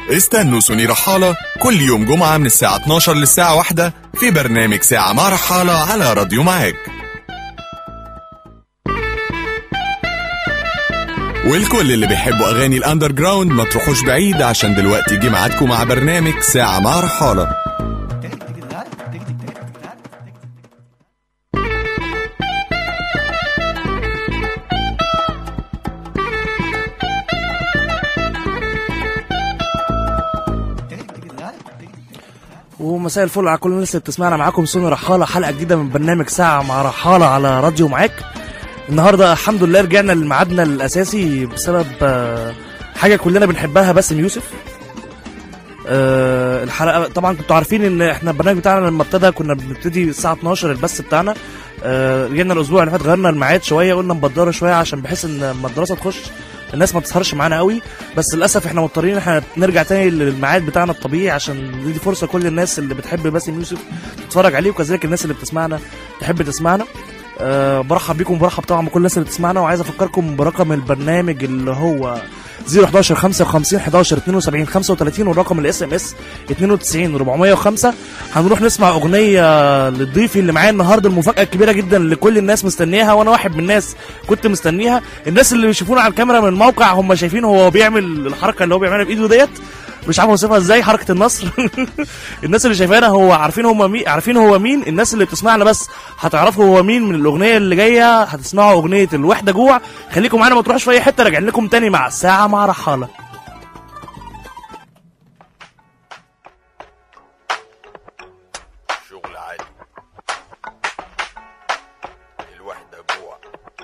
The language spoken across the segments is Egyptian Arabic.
استنوا سوني رحالة كل يوم جمعة من الساعة 12 للساعة 1 في برنامج ساعة مع رحالة على راديو معاك والكل اللي بيحبوا أغاني الأندر جراوند ما تروحوش بعيد عشان دلوقتي جه ميعادكم مع برنامج ساعة مع رحالة ومساء الفل على كل الناس اللي بتسمعنا معاكم سوني رحالة حلقة جديدة من برنامج ساعة مع رحالة على راديو معاك النهاردة الحمد لله رجعنا لميعادنا الأساسي بسبب آه، حاجة كلنا بنحبها باسم يوسف آه، الحلقة طبعا كنتوا عارفين ان احنا البرنامج بتاعنا لما ابتدى كنا بنبتدي الساعة 12 البث بتاعنا آه، رجعنا الأسبوع اللي فات غيرنا الميعاد شوية قلنا نبدره شوية عشان بحيث ان لما الدراسة تخش الناس ما تسهرش معانا قوي بس للاسف احنا مضطرين احنا نرجع تاني للميعاد بتاعنا الطبيعي عشان دي فرصه كل الناس اللي بتحب باسم يوسف تتفرج عليه وكذلك الناس اللي بتسمعنا تحب تسمعنا أه برحب بيكم برحب طبعا بكل الناس اللي بتسمعنا وعايز افكركم برقم البرنامج اللي هو 011 55 11 72 35 والرقم الاس ام اس 92 405 هنروح نسمع اغنيه للضيف اللي معايا النهارده المفاجاه الكبيره جدا اللي كل الناس مستنياها وانا واحد من الناس كنت مستنيها الناس اللي بيشوفونا على الكاميرا من الموقع هم شايفين هو بيعمل الحركه اللي هو بيعملها بايده ديت مش عارف اوصفها ازاي حركه النصر الناس اللي شايفانا هو عارفين هم مين عارفين هو مين الناس اللي بتسمعنا بس هتعرفوا هو مين من الاغنيه اللي جايه هتسمعوا اغنيه الوحده جوع خليكم معانا ما تروحوش في اي حته راجعين لكم تاني مع ساعه مع رحاله شغل عالي الوحدة جوع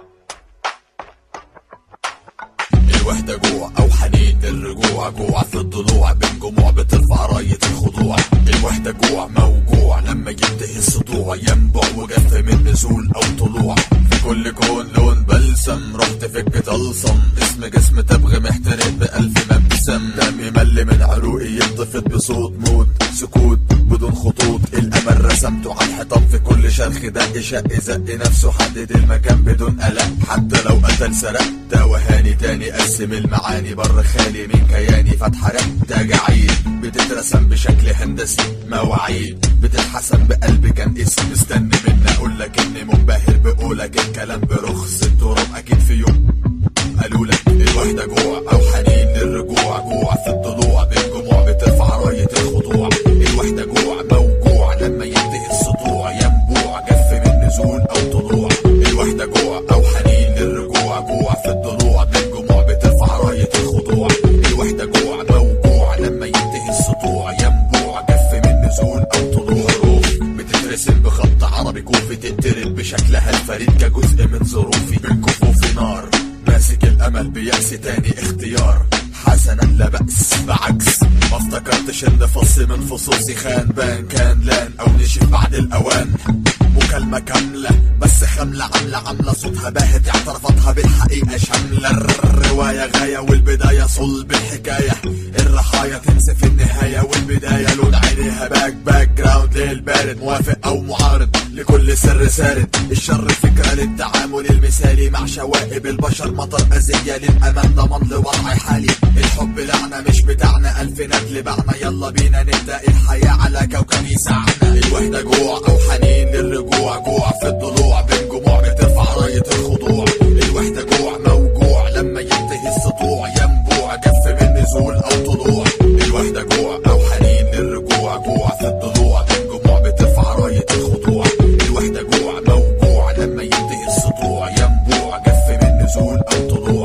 الوحدة جوع أو حنين الرجوع جوع في الضلوع بين جموع بترفع راية الخضوع الوحدة جوع موجوع لما ينتهي السطوع ينبع وجف من نزول أو طلوع في كل كون لون بلسم رحت فك طلسم اسم جسم تبغي محترق بألف مبسم دمي مل من عروقي ينطفت بصوت موت سكوت بدون خطوط الامل رسمته على الحيطان في كل شرخ دق شق زق نفسه حدد المكان بدون قلق حتى لو قتل سرق ده وهاني تاني قسم المعاني بر خالي من كياني فاتحرق ده جعيد بتترسم بشكل هندسي مواعيد بتتحسن بقلب كان اسم مستني مني اقول لك اني منبهر بقولك الكلام برخص التراب اكيد في يوم قالوا لك الوحدة جوع أو حنين للرجوع جوع في الضلوع بالجموع بترفع راية الخضوع الوحدة جوع موجوع لما ينتهي السطوع ينبوع جف من نزول أو طلوع الوحدة جوع أو حنين للرجوع جوع في الضلوع بالجموع بترفع راية الخضوع الوحدة جوع موجوع لما ينتهي السطوع ينبوع جف من نزول أو طلوع حروف بتترسم بخط عربي كوفي تترب بشكلها الفريد كجزء من ظروفي من كفوف نار ماسك الامل بيأس تاني اختيار حسنا لا بأس بعكس ما افتكرتش ان فص من فصوصي خان بان كان لان او نشف بعد الاوان مكالمة كاملة بس خاملة عاملة عاملة صوتها باهت اعترفتها بالحقيقة شاملة الرواية غاية والبداية صلب الحكاية الرحايا تنسى في النهاية والبداية لون عينيها باك باك جراوند للبارد موافق او معارض لكل سر سارد الشر فكرة للتعامل المثالي مع شوائب البشر مطر أذية للأمان ضمان لوضع حالي الحب لعنة مش بتاعنا ألف نجل بعنا يلا بينا نبدأ الحياة على كوكب يسعنا الوحدة جوع أو حنين للرجوع جوع في الضلوع بين جموع بترفع راية الخضوع الوحدة جوع موجوع لما ينتهي السطوع ينبوع جف من نزول أو طلوع الوحدة جوع أو حنين للرجوع جوع في الضلوع بين جموع بترفع راية الخضوع الوحدة جوع موجوع لما ينتهي السطوع ينبوع جف من نزول أو طلوع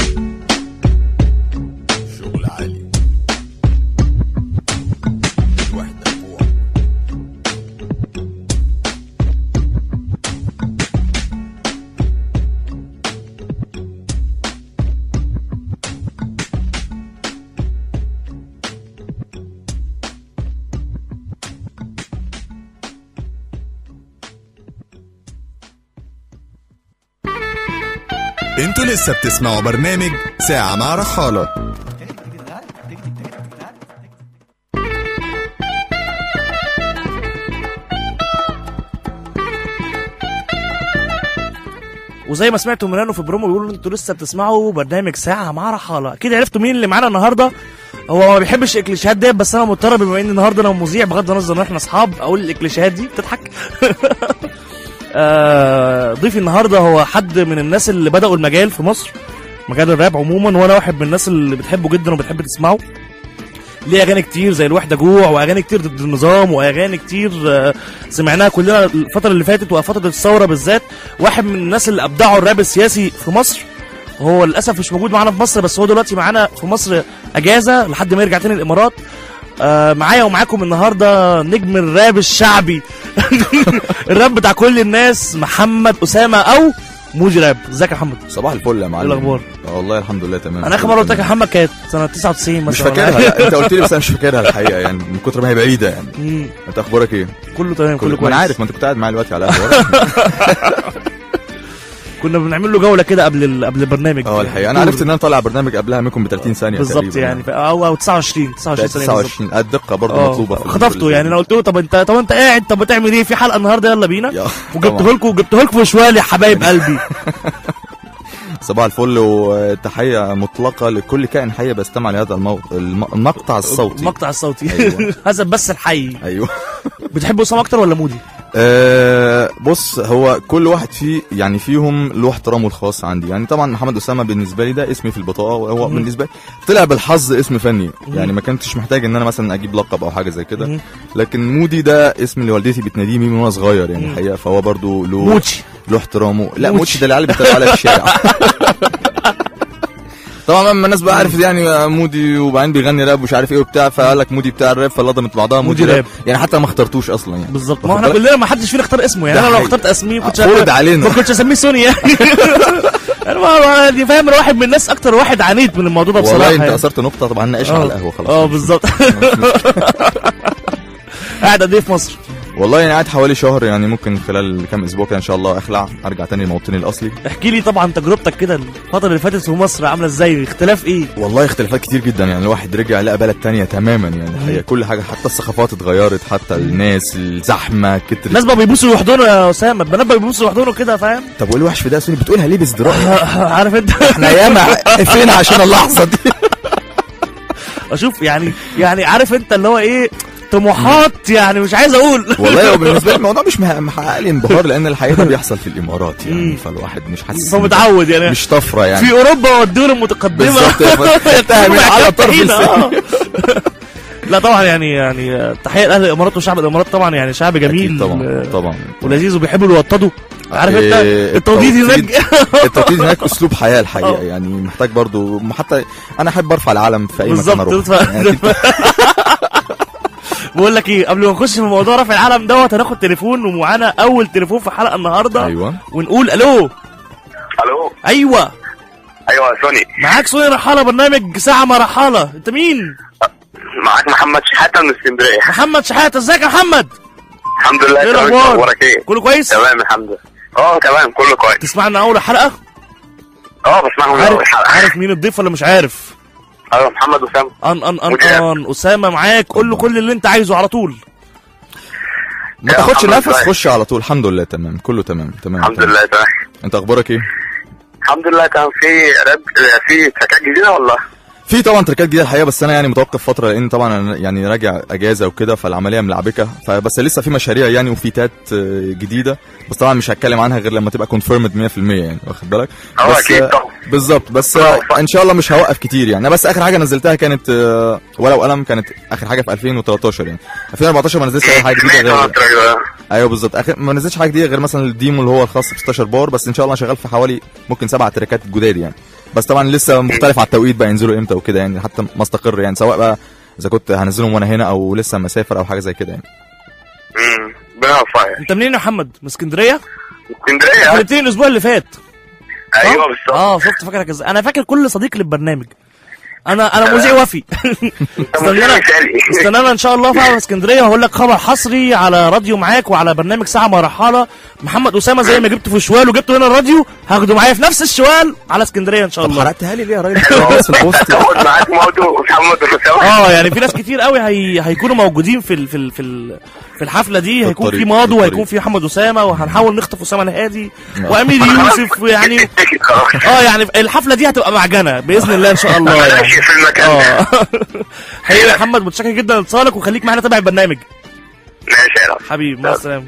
شغل عالي الوحدة جوع انتوا لسه بتسمعوا برنامج ساعة مع رحالة وزي ما سمعتوا من في برومو بيقولوا انتوا لسه بتسمعوا برنامج ساعه مع رحاله اكيد عرفتوا مين اللي معانا النهارده هو ما بيحبش الاكليشيهات ديت بس انا مضطر بما ان النهارده انا مذيع بغض النظر ان احنا اصحاب اقول الاكليشيهات دي بتضحك آه، ضيفي النهارده هو حد من الناس اللي بدأوا المجال في مصر مجال الراب عموما وانا واحد من الناس اللي بتحبه جدا وبتحب تسمعه ليه اغاني كتير زي الوحده جوع واغاني كتير ضد النظام واغاني كتير آه، سمعناها كلنا الفتره اللي فاتت وفتره الثوره بالذات واحد من الناس اللي ابدعوا الراب السياسي في مصر هو للاسف مش موجود معانا في مصر بس هو دلوقتي معانا في مصر اجازه لحد ما يرجع تاني الامارات آه معايا ومعاكم النهارده نجم الراب الشعبي الراب بتاع كل الناس محمد اسامه او موجي راب ازيك يا محمد صباح الفل يا معلم إيه الأخبار؟ آه والله الحمد لله تمام انا اخر مره قلت لك يا محمد كانت سنه 99 مثلا مش ولا فاكرها حاجة. لا انت قلت لي بس انا مش فاكرها الحقيقه يعني من كتر ما هي بعيده يعني مم، انت اخبارك ايه؟ كله تمام كله ما كويس انا عارف ما انت كنت قاعد معايا دلوقتي على القهوه كنا بنعمل له جوله كده قبل ال... قبل البرنامج اه الحقيقه انا عرفت ان انا طالع برنامج قبلها منكم ب 30 ثانيه بالظبط تقريباً يعني ف- او او 29 29 ثانيه بالظبط 29 الدقه برضه اه مطلوبه في خطفته يعني انا قلت له طب انت طب انت قاعد طب بتعمل ايه في حلقه النهارده يلا بينا يا- وجبته طبعاً. لكم جبته لكم في شوال يا حبايب قلبي صباح الفل وتحيه مطلقه لكل كائن حي بيستمع لهذا المو... الم... المقطع الصوتي المقطع الصوتي أيوة. هذا بس الحي ايوه بتحب اسامه اكتر ولا مودي أه بص هو كل واحد فيه يعني فيهم له احترامه الخاص عندي يعني طبعا محمد اسامه بالنسبه لي ده اسمي في البطاقه وهو مم. بالنسبه لي طلع بالحظ اسم فني مم. يعني ما كنتش محتاج ان انا مثلا اجيب لقب او حاجه زي كده مم. لكن مودي ده اسم اللي والدتي بتناديه من وانا صغير يعني مم. الحقيقه فهو برضو له موتشي له احترامه لا موتشي. موتشي ده العيال بتتريق عليا في الشارع طبعا لما الناس بقى عرفت يعني مودي وبعدين بيغني راب ومش عارف ايه وبتاع فقال لك مودي بتاع الراب فلضمت بعضها مودي مودي, راب. راب يعني حتى ما اخترتوش اصلا يعني بالظبط ما واخد احنا بالك؟ كلنا ما حدش فينا اختار اسمه يعني ده انا لو حقيقي. اخترت اسمي كنت فرض علينا ما كنتش اسميه سوني يعني انا ما- دي فاهم أنا واحد من الناس اكتر واحد عانيت من الموضوع ده بصراحه والله انت يعني. اثرت نقطه طبعا ناقشها اه على القهوه خلاص اه بالظبط قاعد قد ايه في مصر والله يعني قاعد حوالي شهر يعني ممكن خلال كام اسبوع كده ان شاء الله اخلع ارجع تاني لموطني الاصلي احكي لي طبعا تجربتك كده الفتره اللي فاتت في مصر عامله ازاي اختلاف ايه والله اختلافات كتير جدا يعني الواحد رجع لقى بلد تانية تماما يعني الحقيقه كل حاجه حتى الثقافات اتغيرت حتى الناس الزحمه كتر الناس بقى بيبوسوا يحضنوا يا اسامه البنات بقى بيبوسوا يحضنوا كده فاهم طب وايه الوحش في ده يا سوني بتقولها ليه بازدراء عارف انت احنا ياما فين عشان اللحظه دي اشوف يعني يعني عارف انت اللي هو ايه طموحات يعني مش عايز اقول والله هو بالنسبه لي الموضوع مش مح- محقق لي انبهار لان الحقيقه ده بيحصل في الامارات مم. يعني فالواحد مش حاسس هو إن ده متعود يعني مش طفره يعني في اوروبا والدول المتقدمه بالظبط انتهى من على طرف يكتحينا، اللسان آه. لا طبعا يعني يعني تحيه لاهل الامارات وشعب الامارات طبعا يعني شعب جميل أكيد طبعا آه، طبعا ولذيذ وبيحبوا يوطدوا عارف انت إيه، التوطيد هناك التوطيد هناك اسلوب حياه الحقيقه آه. يعني محتاج برضو حتى انا احب ارفع العلم في اي مكان بالظبط اروح ف- يعني بقول لك ايه قبل ما نخش في موضوع رفع العلم دوت هناخد تليفون ومعانا اول تليفون في الحلقه النهارده ايوه ونقول الو الو ايوه ايوه يا سوني معاك سوني رحاله برنامج ساعه مع رحاله انت مين معاك محمد شحاته من اسكندريه محمد شحاته ازيك يا محمد الحمد لله ايه تمام الاخبار اخبارك ايه كله كويس تمام الحمد لله اه تمام كله كويس تسمعنا اول حلقه اه بسمعهم من عارف اول حلقه عارف مين الضيف ولا مش عارف ايوه محمد اسامه ان ان ان وجاب. ان اسامه معاك قول له كل اللي انت عايزه على طول ما يا تاخدش محمد نفس ازاي؟ خش على طول الحمد لله تمام كله تمام تمام الحمد تمام. لله تمام انت اخبارك ايه الحمد لله كان في راب في تراكات جديده ولا في طبعا تركات جديده الحقيقه بس انا يعني متوقف فتره لان طبعا انا يعني راجع اجازه وكده فالعمليه ملعبكه فبس لسه في مشاريع يعني وفي تات آه، جديده بس طبعا مش هتكلم عنها غير لما تبقى كونفيرمد 100% يعني واخد بالك اه بس اكيد آه، طبعا بالظبط بس اه، آه، صح. ان شاء الله مش هوقف كتير يعني بس اخر حاجه نزلتها كانت آه، ولو قلم كانت اخر حاجه في 2013 يعني 2014 ما نزلتش اي حاجه جديده سمعت عن غير التراك ده. ايوه بالظبط اخر ما نزلتش حاجه جديده غير مثلا الديمو اللي هو الخاص ب 16 بار بس ان شاء الله شغال في حوالي ممكن سبع تراكات جداد يعني بس طبعا لسه مختلف على التوقيت بقى ينزلوا امتى وكده يعني حتى ما استقر يعني سواء بقى اذا كنت هنزلهم وانا هنا او لسه مسافر او حاجه زي كده يعني امم ربنا يوفقك انت منين يا محمد من اسكندريه اسكندريه كلمتني الاسبوع اللي فات صح؟ ايوه بالظبط اه شفت فاكرك ازاي انا فاكر كل صديق للبرنامج انا انا مذيع وفي استنانا مذيع مثالي. استنانا ان شاء الله في اسكندريه وهقول لك خبر حصري على راديو معاك وعلى برنامج ساعه مرحله محمد اسامه زي ما جبته في الشوال وجبته هنا الراديو هاخده معايا في نفس الشوال على اسكندريه ان شاء طب الله حرقتها لي ليه يا راجل بس في البوست تاخد معاك موضوع محمد اسامه اه يعني في ناس كتير قوي هي... هيكونوا موجودين في ال... في ال... في ال... في الحفله دي في هيكون الطريق، في في ماضو الطريق. وهيكون في محمد اسامه وهنحاول نخطف اسامه الهادي نعم. وامير يوسف ويعني تكت خلاص اه يعني الحفله دي هتبقى معجنه باذن الله ان شاء الله يعني ماشي في المكان ده اه حقيقي يا محمد متشكر جدا لاتصالك وخليك معانا تابع البرنامج ماشي يا رب حبيبي مع السلامه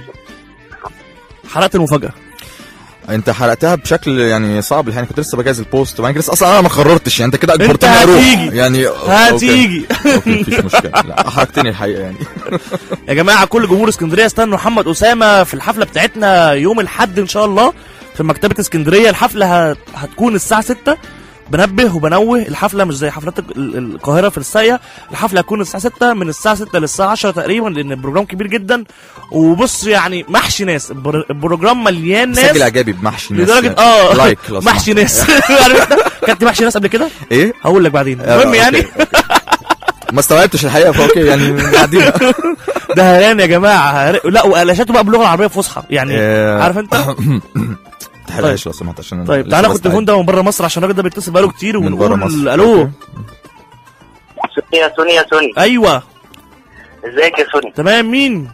حلقه المفاجاه انت حرقتها بشكل يعني صعب الحين كنت لسه بجهز البوست وبعدين لسه اصلا انا ما قررتش يعني انت كده اجبرتني هتيجي. اروح يعني هتيجي اوكي مفيش مشكله لا احرجتني الحقيقه يعني يا جماعه كل جمهور اسكندريه استنوا محمد اسامه في الحفله بتاعتنا يوم الاحد ان شاء الله في مكتبه اسكندريه الحفله هت... هتكون الساعه 6 بنبه وبنوه الحفله مش زي حفلات ال- ال- القاهره في الساقيه الحفله هتكون الساعه 6 من الساعه 6 للساعه 10 تقريبا لان البروجرام كبير جدا وبص يعني محشي ناس البر- البروجرام مليان ناس سجل اعجابي بمحشي ناس لدرجه يعني. اه لايك لو سمحت. محشي ناس عارف انت كنت محشي ناس قبل كده ايه هقول لك بعدين آه، المهم أوكي، يعني أوكي. ما استوعبتش الحقيقه فاوكي يعني نعديها ده هران يا جماعه هر- لا وقلاشاته بقى باللغه العربيه الفصحى يعني آه. عارف انت تحرقش لو سمحت عشان أنا طيب لسه تعالى ناخد بستعد. التليفون ده من بره مصر عشان الراجل ده بيتصل بقاله كتير من بره ونقول مصر الو أوكي. سوني يا سوني يا سوني ايوه ازيك يا سوني تمام مين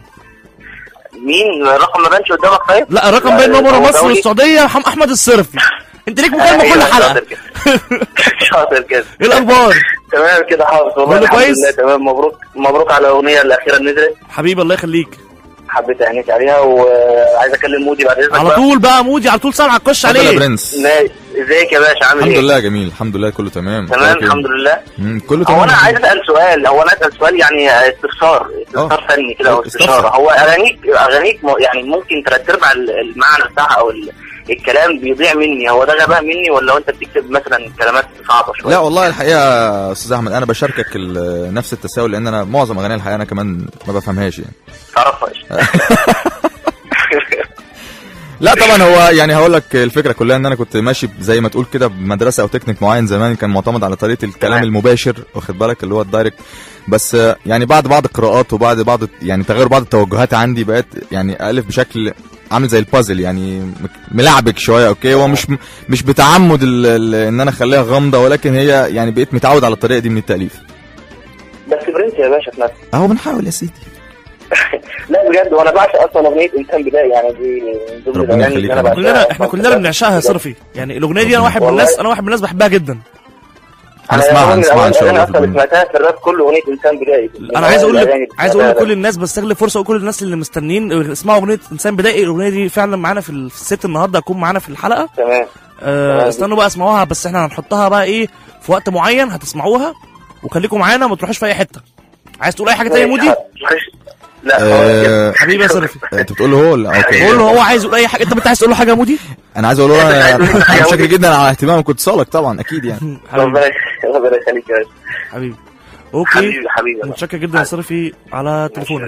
مين الرقم ما بانش قدامك طيب لا الرقم باين ان هو بره هو مصر دولي؟ والسعوديه حم احمد الصرفي انت ليك مكالمه أيوة، كل حلقه شاطر كده. شاطر كده ايه الاخبار تمام كده حافظ والله كله الحمد كويس؟ لله تمام مبروك مبروك على الاغنيه الاخيره اللي نزلت حبيبي الله يخليك حبيت اهنيك عليها وعايز اكلم مودي بعد اذنك على بقى. طول بقى مودي على طول سامع تخش اتفضل يا عليه برنس ماشي. ازيك يا باشا عامل الحمد ايه لله جميل الحمد لله كله تمام تمام أخبارك إيه؟ الحمد لله مم، كله هو تمام انا عايز اسال سؤال هو انا اسال سؤال يعني استفسار استفسار فني كده او استفسر. استشاره هو اغانيك اغانيك م- يعني ممكن ثلاث ارباع ال- المعنى بتاعها او ال- الكلام بيضيع مني هو ده غباء مني ولا انت بتكتب مثلا كلمات صعبه شويه لا والله الحقيقه يا استاذ احمد انا بشاركك ال- نفس التساؤل لان انا معظم اغاني الحقيقه انا كمان ما بفهمهاش يعني تعرفها إيش؟ لا طبعا هو يعني هقول لك الفكره كلها ان انا كنت ماشي زي ما تقول كده بمدرسه او تكنيك معين زمان كان معتمد على طريقه الكلام تمام. المباشر واخد بالك اللي هو الدايركت بس آه، يعني بعد بعض القراءات وبعد بعض يعني تغير بعض التوجهات عندي بقت يعني الف بشكل عامل زي البازل يعني مك- ملعبك شويه اوكي هو مش مش بتعمد ال- ال- ان انا اخليها غامضه ولكن هي يعني بقيت متعود على الطريقه دي من التاليف بس برنس يا باشا في نفسك اهو بنحاول يا سيدي لا بجد وانا بعشق اصلا اغنيه انسان بدايه يعني دي من ضمن ربنا الأغاني يخليك اللي أنا يا بعشقها. رب. كلنا احنا كلنا بنعشقها يا صرفي يعني الاغنيه دي انا واحد من والله. الناس انا واحد من الناس بحبها جدا هنسمعها أنا من هنسمعها ان شاء أول الله انا في اصلا البرنامج. سمعتها في الراب كله اغنيه انسان بدائي انا عايز اقول لك الأغاني عايز اقول بتاعتها لكل الناس بستغل فرصه وكل الناس اللي مستنيين اسمعوا اغنيه انسان بدائي الاغنيه دي فعلا معانا في ال- في الست النهارده هتكون معانا في الحلقه تمام آه تمام. استنوا بقى اسمعوها بس احنا هنحطها بقى ايه في وقت معين هتسمعوها وخليكم معانا ما تروحوش في اي حته عايز تقول اي حاجه تانية يا مودي لا هو كده. آه، حبيبي يا صرفي انت بتقول له هو ولا اوكي قول له هو عايز يقول اي حاجه انت انت عايز تقول له حاجه يا مودي انا عايز اقول له انا عايز أقول انا له متشكر جدا على اهتمامك واتصالك طبعا اكيد يعني حبيبي ربنا ربنا يخليك يا باشا حبيبي اوكي حبيبي حبيبي متشكر جدا يا صرفي على تليفونك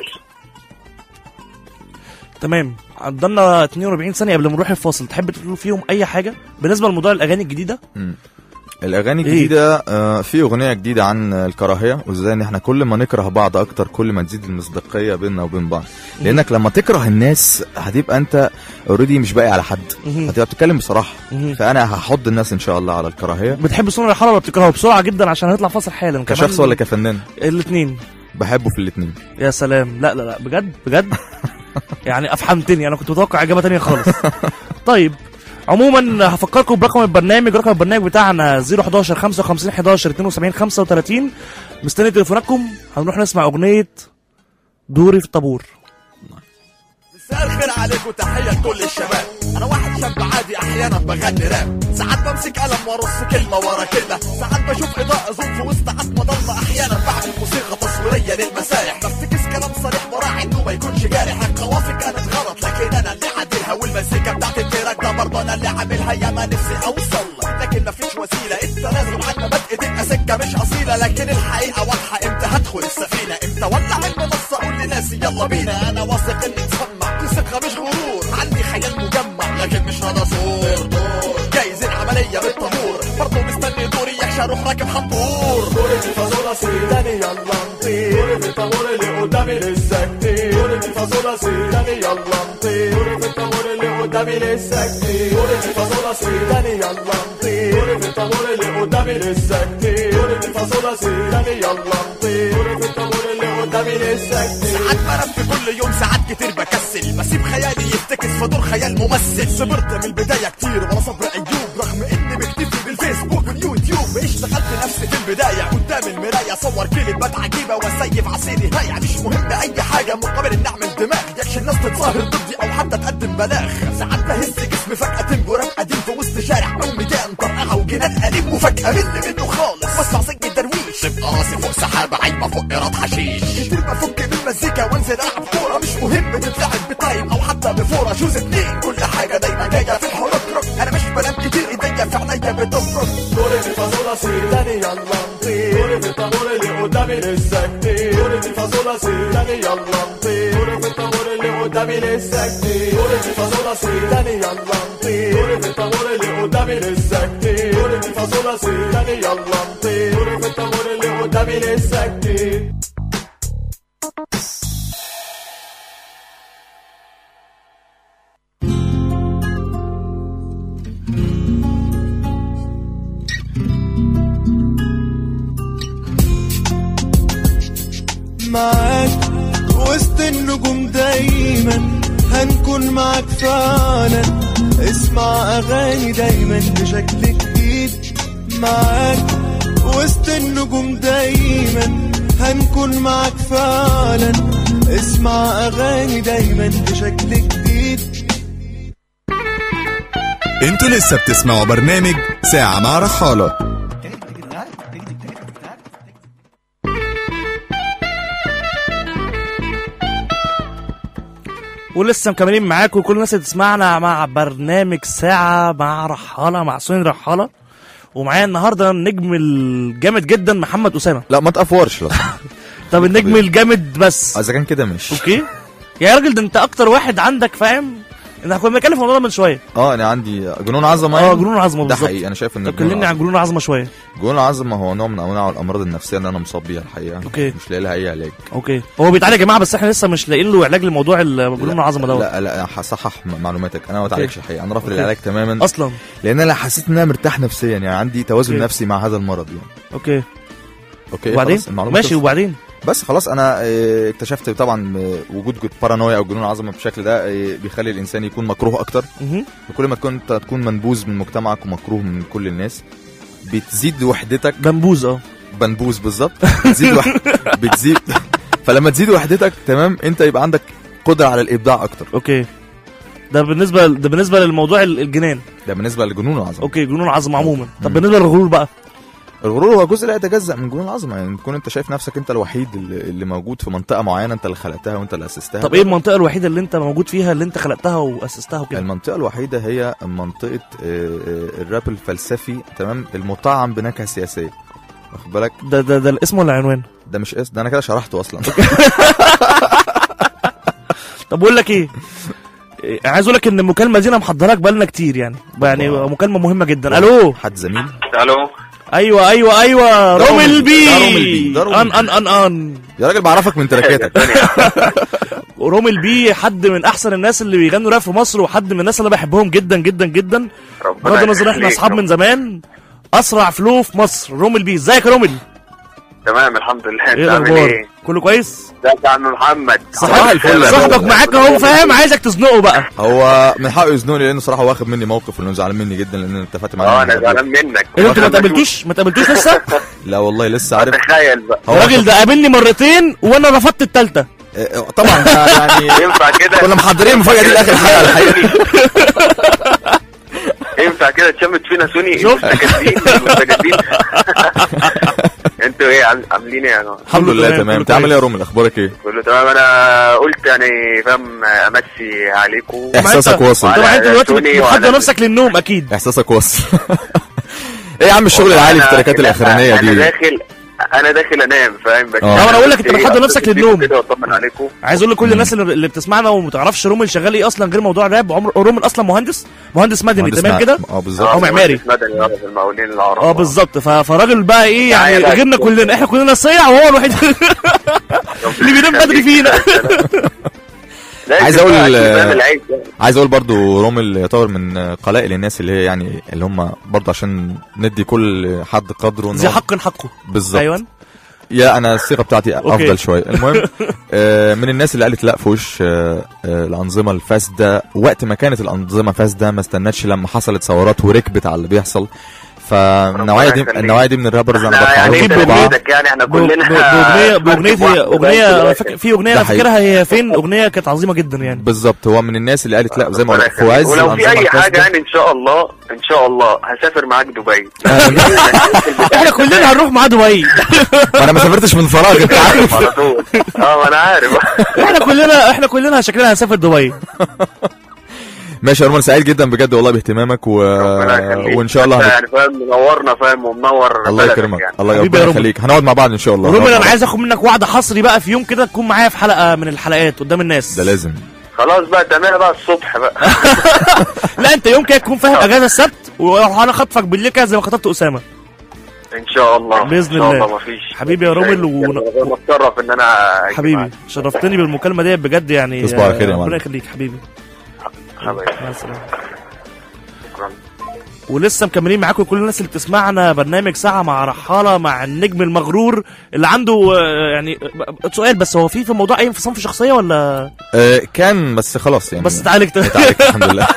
تمام عندنا 42 ثانيه قبل ما نروح الفاصل تحب تقول فيهم اي حاجه بالنسبه لموضوع الاغاني الجديده الاغاني إيه؟ الجديده آه، في اغنيه جديده عن الكراهيه وازاي ان احنا كل ما نكره بعض اكتر كل ما تزيد المصداقيه بيننا وبين بعض لانك لما تكره الناس هتبقى انت اوريدي مش باقي على حد مهم. هتبقى بتتكلم بصراحه مهم. فانا هحض الناس ان شاء الله على الكراهيه بتحب صنع الحراره ولا بتكرهه بسرعه جدا عشان هنطلع فاصل حالا كشخص ولا كفنان الاثنين بحبه في الاثنين يا سلام لا لا لا بجد بجد يعني افحمتني انا كنت متوقع اجابه تانية خالص طيب عموما هفكركم برقم البرنامج رقم البرنامج بتاعنا 011 55 11 72 35 مستني تليفوناتكم هنروح نسمع اغنيه دوري في الطابور مساء الخير عليكم تحية لكل الشباب أنا واحد شاب عادي أحيانا بغني راب ساعات بمسك قلم وأرص كلمة ورا كلمة ساعات بشوف إضاءة زوم في وسط عتمة ضلمة أحيانا بعمل موسيقى تصويرية للمسارح بفتكس كلام صريح براعي إنه ما يكونش جارح القوافي كانت غلط لكن أنا اللي عدلها والمزيكا بتاعت التراك ده برضه أنا اللي عاملها يا ما نفسي أوصل لكن مفيش وسيلة التنازل عن مبادئ تبقى سكة مش أصيلة لكن الحقيقة واضحة إمتى هدخل السفينة إمتى ولع المنصة أقول لناسي يلا بينا أنا واثق إني تسمع دي ثقة مش غرور عندي خيال مجمع لكن مش هذا صور جايز العملية بالطابور برضه مستني دوري يحشى اروح راكب حطور دوري في فازولا سيداني يلا نطير دوري في الطابور اللي قدامي لسه كتير دوري في فازولا سيداني يلا نطير دوري في الطابور اللي قدامي لسه كتير دوري في فازولا سيداني يلا نطير دوري في الطابور اللي قدامي لسه كتير دوري في فازولا سيداني يلا نطير دوري في الطابور اللي قدامي لسه كتير ساعات بنام في كل يوم ساعات كتير بكسل بسيب خيالي يفتكس في دور خيال ممثل صبرت من البداية كتير ولا صبر أيوب رغم إني بكتفي بالفيسبوك واليوتيوب اشتغلت نفسي في البداية قدام المراية صور كلمات عجيبة واسيف عصيري هايع مش مهم أي حاجة مقابل إن أعمل دماغ يكش الناس تتظاهر ضدي أو حتى تقدم بلاغ ساعات بهز جسمي فجأة تنبورات قديم في وسط شارع أو ميدان طرقعة وجنان قديم وفجأة مني منه خالص واسمع سجن درويش تبقى راسي فوق سحابة عايمة فوق إيراد حشيش كتير بفك من المزيكا وانزل ألعب كورة مش مهم تتلعب بتايم أو حتى بفورة شوز اتنين كل حاجة دايما جاية في الحروب أنا مش بنام كتير إيديا في عينيا بتفرك دوري في فاصولة سي تاني يلا نطير دوري في الطابور اللي قدامي لسه كتير دوري في فاصولة سي تاني يلا نطير دوري في الطابور اللي قدامي لسه كتير دوري في فاصولة سي تاني يلا نطير دوري في الطابور اللي قدامي لسه كتير دوري في فاصولة سي تاني يلا نطير دوري في الطابور اللي قدامي لسه كتير معاك وسط النجوم دايما هنكون معاك فعلا اسمع اغاني دايما بشكل جديد معاك وسط النجوم دايما هنكون معاك فعلا اسمع اغاني دايما بشكل جديد انتوا لسه بتسمعوا برنامج ساعة مع رحالة ولسه مكملين معاكم كل الناس اللي تسمعنا مع برنامج ساعة مع رحالة مع سوني رحالة ومعايا النهارده النجم الجامد جدا محمد أسامة لا ما تقفورش لا طب النجم الجامد بس اذا كان كده مش اوكي يا راجل ده انت اكتر واحد عندك فاهم احنا كنا بنتكلم في الموضوع ده من شويه اه انا عندي جنون عظمه اه يعني. جنون العظمه ده بالظبط حقيقي انا شايف ان طب الجنون كلمني عن جنون العظمه شويه جنون العظمه هو نوع من انواع الامراض النفسيه اللي انا مصاب بيها الحقيقه أوكي. مش لاقي لها اي علاج اوكي هو بيتعالج يا جماعه بس احنا لسه مش لاقيين له علاج لموضوع ال- جنون العظمه دوت لا لا هصحح م- معلوماتك انا ما بتعالجش الحقيقه انا رافض أوكي. العلاج تماما اصلا لان انا حسيت ان انا مرتاح نفسيا يعني عندي توازن أوكي. نفسي مع هذا المرض يعني اوكي اوكي وبعدين خلاص، المعلومة ماشي خلصت. وبعدين بس خلاص انا آه، اكتشفت طبعا آه، وجود جد- بارانويا او جنون عظمه بالشكل ده آه، بيخلي الانسان يكون مكروه اكتر مهم. وكل ما تكون انت تكون منبوذ من مجتمعك ومكروه من كل الناس بتزيد وحدتك بنبوز اه بنبوذ بالظبط بتزيد وح... بتزيد فلما تزيد وحدتك تمام انت يبقى عندك قدره على الابداع اكتر اوكي ده بالنسبه ده بالنسبه للموضوع ال- الجنان ده بالنسبه لجنون العظمه اوكي جنون العظمه عموما طب مم. بالنسبه للغرور بقى الغرور هو جزء لا يتجزا من جنون العظمه يعني تكون انت شايف نفسك انت الوحيد اللي, اللي موجود في منطقه معينه انت اللي خلقتها وانت اللي اسستها طب ايه المنطقه الوحيده اللي انت موجود فيها اللي انت خلقتها واسستها وكده المنطقة الوحيدة هي منطقة آه، آه، الراب الفلسفي تمام المطعم بنكهة سياسية واخد بالك ده ده ده الاسم ولا العنوان ده مش اسم ده انا كده شرحته اصلا طب بقول لك ايه إيه، عايز اقول لك ان المكالمه دي انا محضرك بقالنا كتير يعني يعني الله. مكالمه مهمه جدا الو حد زميل الو ايوه ايوه ايوه ده رومل رومل بي بي، ده رومل بي، ده رومل ان بي. ان ان ان يا راجل بعرفك من تراكاتك رومل بي حد من احسن الناس اللي بيغنوا راب في مصر وحد من الناس اللي أنا بحبهم جدا جدا جدا بغض النظر احنا يخليك. اصحاب من زمان اسرع فلو في مصر رومل بي ازيك يا رومل تمام الحمد لله ايه انت عامل الاخبار ايه؟ كله كويس ازيك يا عم محمد صباح الفل يا صاحبك بابا. معاك اهو فاهم عايزك تزنقه بقى هو من حقه يزنوني لانه صراحة واخد مني موقف انه زعلان مني جدا لان انا اتفقت معاه اه إنه انا زعلان منك ايه ده انتوا ما تقابلتوش ما تقابلتوش لسه لا والله لسه عارف تخيل بقى هو الراجل ده قابلني مرتين وانا رفضت التالتة آه، طبعا ده يعني ينفع كده كنا محضرين المفاجأة دي لاخر حلقة الحقيقة ينفع كده تشمت فينا سوني شوف. مستجدين مستجدين انتوا ايه عام- عاملين ايه يا جماعه؟ الحمد لله تمام، تمام كله انت عامل ايه يا كويس. رومل اخبارك ايه كله تمام انا قلت يعني فاهم امسي عليكم احساسك واصل طبعا انت دلوقتي سوني بتحضر وعلى- نفسك للنوم اكيد احساسك واصل ايه يا عم الشغل العالي في أنا- التراكات لا، الاخرانيه انا دي داخل انا داخل انام فاهم بس اه. لا، أنا أقول لك أنت بتحضر نفسك للنوم. كده واطمن عليكم عايز اقول لكل الناس اللي اللي بتسمعنا وما تعرفش رومل شغال ايه اصلا غير موضوع الراب عمر رومل اصلا مهندس مهندس مدني مهندس تمام مع- كده اه بالظبط هو معماري. مهندس مدني اه في المقاولين العرب اه بالظبط ف- فراجل بقى ايه يعني يعني لا، غيرنا كلنا احنا كلنا صيع وهو الوحيد اللي بينام بدري فينا لازم عايز أقول- بقى أكيد فاهم العيش يعني. عايز اقول برضو رومل يعتبر من قلائل الناس اللي هي يعني اللي هم برضو عشان ندي كل حد قدره إن ذي هو- حق حقه بالظبط ايوه يا انا الصيغه بتاعتي أوكي. افضل شويه المهم آه، من الناس اللي قالت لا في وش آه، آه، الانظمه الفاسده وقت ما كانت الانظمه فاسده ما استنتش لما حصلت ثورات وركبت على اللي بيحصل فالنوعيه دي يخليك. النوعيه دي من الرابرز انا احنا يعني برفع أكيد لهم بأغنية- قبعة. بايدك يعني احنا ب- كلنا ب- باغنيه باغنيه هي اغنيه أنا دلوقتي. فاكر في اغنيه ده انا حقيقي. فاكرها هي فين اغنيه كانت عظيمه جدا يعني بالظبط هو من الناس اللي قالت لا زي ما ربنا قلت في عز يخليك. ولو في الأنظمة اي حاجه الفاسدة. يعني ان شاء الله ان شاء الله هسافر معاك دبي احنا كلنا هنروح مع دبي ما انا ما سافرتش من فراغ انت عارف على طول اه ما انا عارف احنا كلنا احنا كلنا شكلنا هنسافر دبي ماشي يا ارمان سعيد جدا بجد والله باهتمامك و... ربنا يخليك. وان شاء الله أنت هنت... يعني فاهم منورنا فاهم ومنور الله بلدك يكرمك يعني. الله حبيبي يا ربنا رب. يخليك هنقعد مع بعض ان شاء الله رومان هنقعد انا مع بعض. عايز اخد منك وعد حصري بقى في يوم كده تكون معايا في حلقه من الحلقات قدام الناس ده لازم خلاص بقى تعملها بقى الصبح بقى لا انت يوم كده تكون فاهم اجازه السبت وانا خطفك بالليل كده زي ما خطفت اسامه ان شاء الله بإذن ان شاء الله. الله مفيش حبيبي يا رومل و- انا متشرف ان انا أجي حبيبي معاك. شرفتني بالمكالمه دي بجد يعني تصبح على خير يا ربنا معلم. يخليك حبيبي حبيبي مع السلامه شكرا ولسه مكملين معاكم كل الناس اللي بتسمعنا برنامج ساعة مع رحالة مع النجم المغرور اللي عنده آه، يعني آه، سؤال بس هو في في الموضوع اي انفصام في شخصية ولا آه كان بس خلاص يعني بس اتعالجت اتعالجت الحمد لله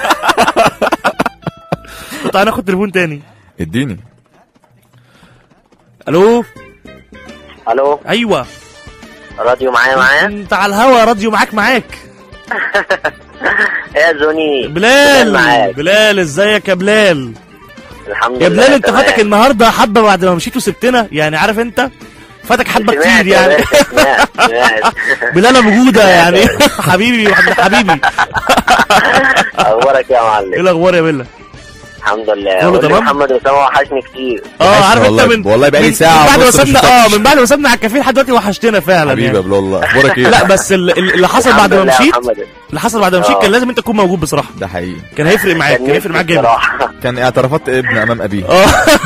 تعالى ناخد تليفون تاني اديني الو الو ايوه راديو معايا معايا انت على الهوا راديو معاك معاك يا زوني بلال معاك بلال ازيك يا بلال الحمد يا لله بلال انت تمام. فاتك النهارده حبه بعد ما مشيت وسبتنا يعني عارف انت فاتك حبه سمعت كتير يا يعني باشا، سمعت سمعت بلال ابو جوده يعني حبيبي وحبيبي حبيبي اخبارك يا ايه معلم الاخبار يا بيلا الحمد لله كله قول لي تمام؟ محمد اسامه وحشني كتير اه وحشنا عارف انت والله. من والله بقالي من- ساعة من بعد ما ونص ما سابنا اه شفتكش. من بعد ما سابنا على الكافيه لحد دلوقتي وحشتنا فعلا حبيبي يا يعني. بلال الله اخبارك ايه لا بس ال- ال- اللي حصل بعد ما الحمد لله يا مشيت محمد. اللي حصل بعد ما مشيت آه. كان لازم انت تكون موجود بصراحه ده حقيقي كان هيفرق معاك كان نفسي هيفرق معاك جامد بصراحة. كان اعترافات ابن امام ابيه اه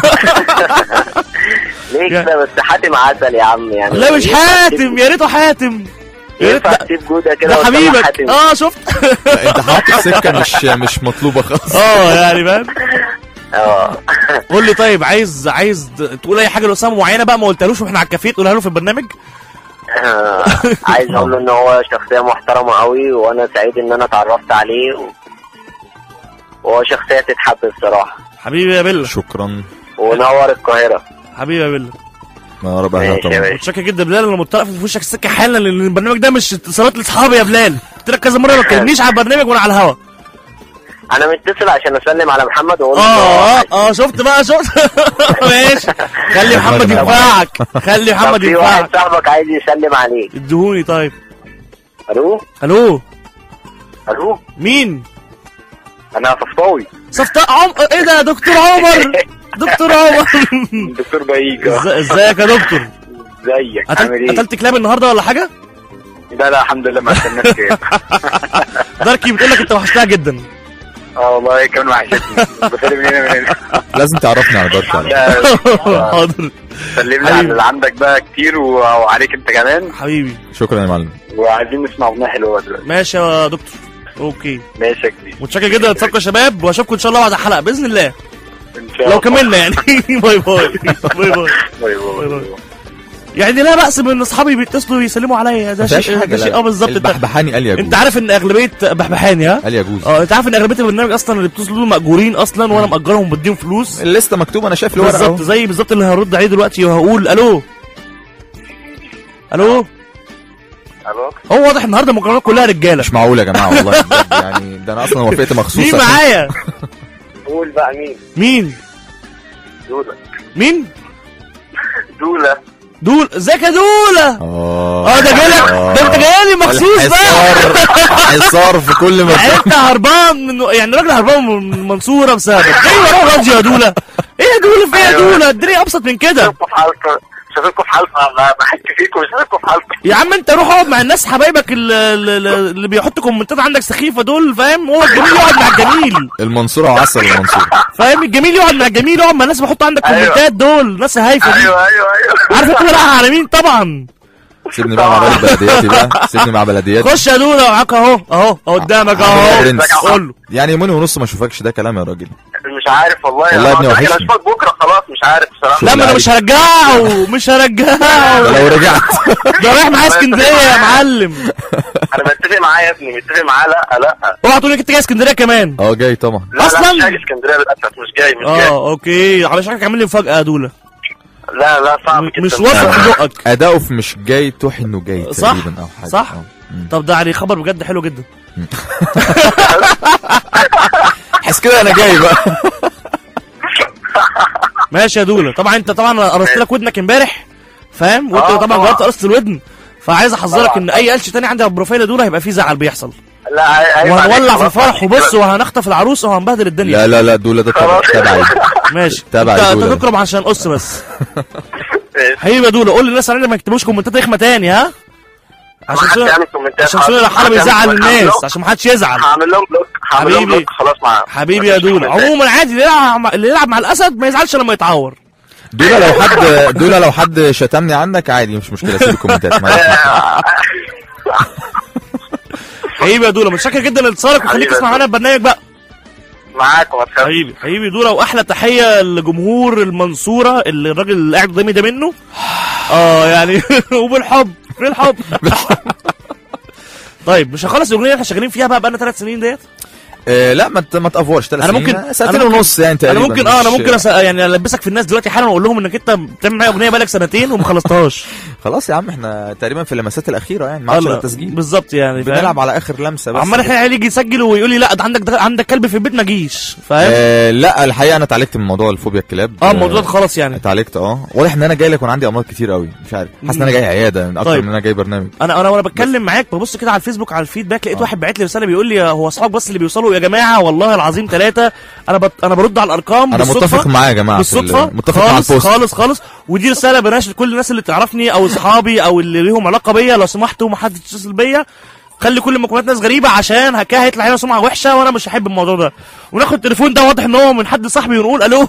ليه كده بس حاتم عسل يا عم يعني لا مش ينفع حاتم يا ريته حاتم يا ريت ينفع ده- تسيب جودة كده ده وتطلع حبيبك حاتم اه شفت لا، انت حاطط سكه مش مش مطلوبه خالص اه يعني فاهم اه قول لي طيب عايز عايز تقول اي حاجه لاسامه معينه بقى ما قلتلوش واحنا على الكافيه تقولها له في البرنامج آه، عايز اقول له ان هو شخصيه محترمه قوي وانا سعيد ان انا اتعرفت عليه و... وهو شخصيه تتحب بصراحه حبيبي يا بيلا شكرا ونور القاهره حبيبي يا بيلا ما رب اهلا ماشي يا طبعا باشا. متشكر جدا يا بلال انا متطرف في وشك السكه حالا لان البرنامج ده مش اتصالات لاصحابي يا بلال قلت لك كذا مره ما تكلمنيش على البرنامج وانا على الهوا انا متصل عشان اسلم على محمد واقول له اه اه اه شفت بقى شفت ماشي خلي محمد ينفعك خلي طب محمد في واحد ينفعك صاحبك عايز يسلم عليك اديهوني طيب الو الو الو مين انا صفطاوي صفت عم ايه ده يا دكتور عمر دكتور عمر دكتور بايجا إز- ازيك يا دكتور ازيك قتلت عامل ايه؟ قتلت كلاب النهارده ولا حاجه لا لا الحمد لله ما استناش كده داركي بتقول لك انت وحشتها جدا اه والله كمان وحشتني بسلم من هنا من هنا لازم تعرفني على دارك على حاضر سلم لي حبيبي. على اللي عندك بقى كتير و- وعليك انت كمان حبيبي شكرا يا معلم وعايزين نسمع اغنيه حلوه دلوقتي ماشي يا دكتور اوكي ماشي يا كبير متشكر جدا اتفقوا يا شباب واشوفكم ان شاء الله بعد الحلقه باذن الله ان شاء لو الله كملنا يعني باي باي باي باي باي باي باي باي. يعني لا بأس بان اصحابي بيتصلوا يسلموا عليا ده ما فيهاش شيء حاجه ده شيء لا. اه بالظبط انت البحبحاني قال يجوز انت عارف ان اغلبيه بحبحاني ها قال يجوز اه انت عارف ان اغلبيه البرنامج اصلا اللي بيتصلوا دول مأجورين اصلا وانا مأجرهم وبديهم فلوس الليسته مكتوبه انا شايف الورقه بالظبط اهو زي بالظبط اللي هرد عليه دلوقتي وهقول الو الو الو هو واضح النهارده المكالمات كلها رجاله مش معقول يا جماعه والله بجد يعني ده انا اصلا وافقت مخصوص مين عشان- معايا قول بقى مين مين دولا مين دولا دول ازيك يا دوله اه اه ده جالك ده انت جاي لي مخصوص بقى الحصار حصار في كل يعني مكان انت هربان من يعني راجل هربان من المنصوره بسببك ايه وراه راديو يا دوله ايه يا دوله في ايه يا دوله الدنيا ابسط من كده شايفكم في حلقه شايفكم في حلقه بحكي فيكم شايفكم في حلقه يا عم انت روح اقعد مع الناس حبايبك اللي, اللي اللي بيحطوا كومنتات عندك سخيفه دول فاهم هو الجميل يقعد مع الجميل المنصوره وعسل المنصوره فاهم الجميل يقعد مع الجميل يقعد مع الناس بيحطوا عندك ايوه. كومنتات دول ناس هايفه دي ايوه ايوه ايوه عارف انت رايح على مين طبعا سيبني بقى مع راجل بلدياتي بقى سيبني مع بلدياتي خش يا دوله معاك اهو اهو اهو قدامك عامل إيه يا اهو برنس؟ قول له يعني يومين ونص ما اشوفكش ده كلام يا راجل مش عارف والله والله يا ابني أنا وحشني. اشوفك بكره خلاص مش عارف بصراحه لا ما انا مش هرجعه مش هرجعه ده لو رجعت ده رايح معايا اسكندريه يا معلم انا متفق معاه يا ابني متفق معاه لا لا اوعى تقول لك انت جاي اسكندريه كمان اه جاي طبعا لا أصلاً؟ لا مش جاي اسكندريه للاسف مش جاي مش جاي اه اوكي على شكلك عامل لي مفاجاه يا دوله لا لا صعب جدا مش واثق في بقك اداؤه في مش جاي توحي انه جاي صح تقريبا او حاجه صح آه. مم. طب ده يعني خبر بجد حلو جدا حس كده انا جاي بقى ماشي يا دوله طبعا انت طبعا قرصت لك ودنك امبارح فاهم وانت آه، طبعا طبعا. جربت قرصه الودن فعايز احذرك طبعا. ان اي قلش تاني عندي على البروفايل يا دوله هيبقى فيه زعل بيحصل لا عيب عليك، وهنولع في خلاص. الفرح وبص وهنخطف العروسه وهنبهدل الدنيا لا لا لا دول ده تبع خلاص. تبعي ماشي تابع انت الدولة. انت تكرم عشان قص بس ماشي. حبيبي يا دوله قول للناس علينا ما يكتبوش كومنتات رخمه تاني ها عشان محدش سوري يعمل كومنتات. عشان سوري الحلقه محدش بيزعل يعمل- الناس هعمل عشان ما حدش يزعل لهم- هعمل لهم بلوك هعمل لهم حبيبي. بلوك خلاص مع حبيبي يا مفيش دوله كومنتات. عموما عادي اللي يلعب اللي يلعب مع الاسد ما يزعلش لما يتعور دول لو حد دول لو حد شتمني عنك عادي مش مشكله سيب الكومنتات معلش. حبيبي يا دوله متشكر جدا لاتصالك وخليك حبيبي يا تسمع معانا البرنامج بقى معاك وما تخافش حبيبي حبيبي دوله واحلى تحيه لجمهور المنصوره اللي الراجل اللي قاعد قدامي ده منه اه يعني وبالحب بالحب طيب مش هنخلص الاغنيه اللي احنا شغالين فيها بقى بقالنا ثلاث سنين ديت آه، لا ما ت- ما تافورش ثلاث انا سنين ممكن آه، سنتين أنا ممكن- ونص يعني انا تقريبا ممكن اه انا مش- ممكن أس... يعني البسك في الناس دلوقتي حالا واقول لهم انك انت بتعمل معايا اغنيه بقالك سنتين وما خلصتهاش خلاص يا عم احنا تقريبا في اللمسات الاخيره يعني ما عادش الله، ولا تسجيل بالظبط يعني فاهم؟ بنلعب على اخر لمسه بس عمال احنا يجي يسجل ويقول لي لا ده عندك ده عندك كلب في البيت ما جيش فاهم آه لا الحقيقه انا اتعالجت من موضوع الفوبيا الكلاب اه الموضوع ده خلاص يعني اتعالجت اه واضح ان انا جاي لك وانا عندي امراض كتير قوي مش عارف حاسس ان انا جاي عياده اكتر طيب. من انا جاي برنامج انا انا وانا بتكلم معاك ببص كده على الفيسبوك على الفيدباك لقيت واحد باعت لي رساله بيقول لي هو اصحابك بس اللي بيوصلوا يا جماعه والله العظيم ثلاثه انا بت... انا برد على الارقام انا بالصدفة. متفق معاه يا جماعه في ال- بالصدفه متفق مع خالص البوست خالص خالص ودي رساله بناشد كل الناس اللي تعرفني او اصحابي او اللي ليهم علاقه بيا لو سمحتوا ما حد يتصل بيا خلي كل مكالمات ناس غريبه عشان هكا هيطلع هنا سمعه وحشه وانا مش هحب الموضوع ده وناخد التليفون ده واضح ان هو من حد صاحبي ونقول الو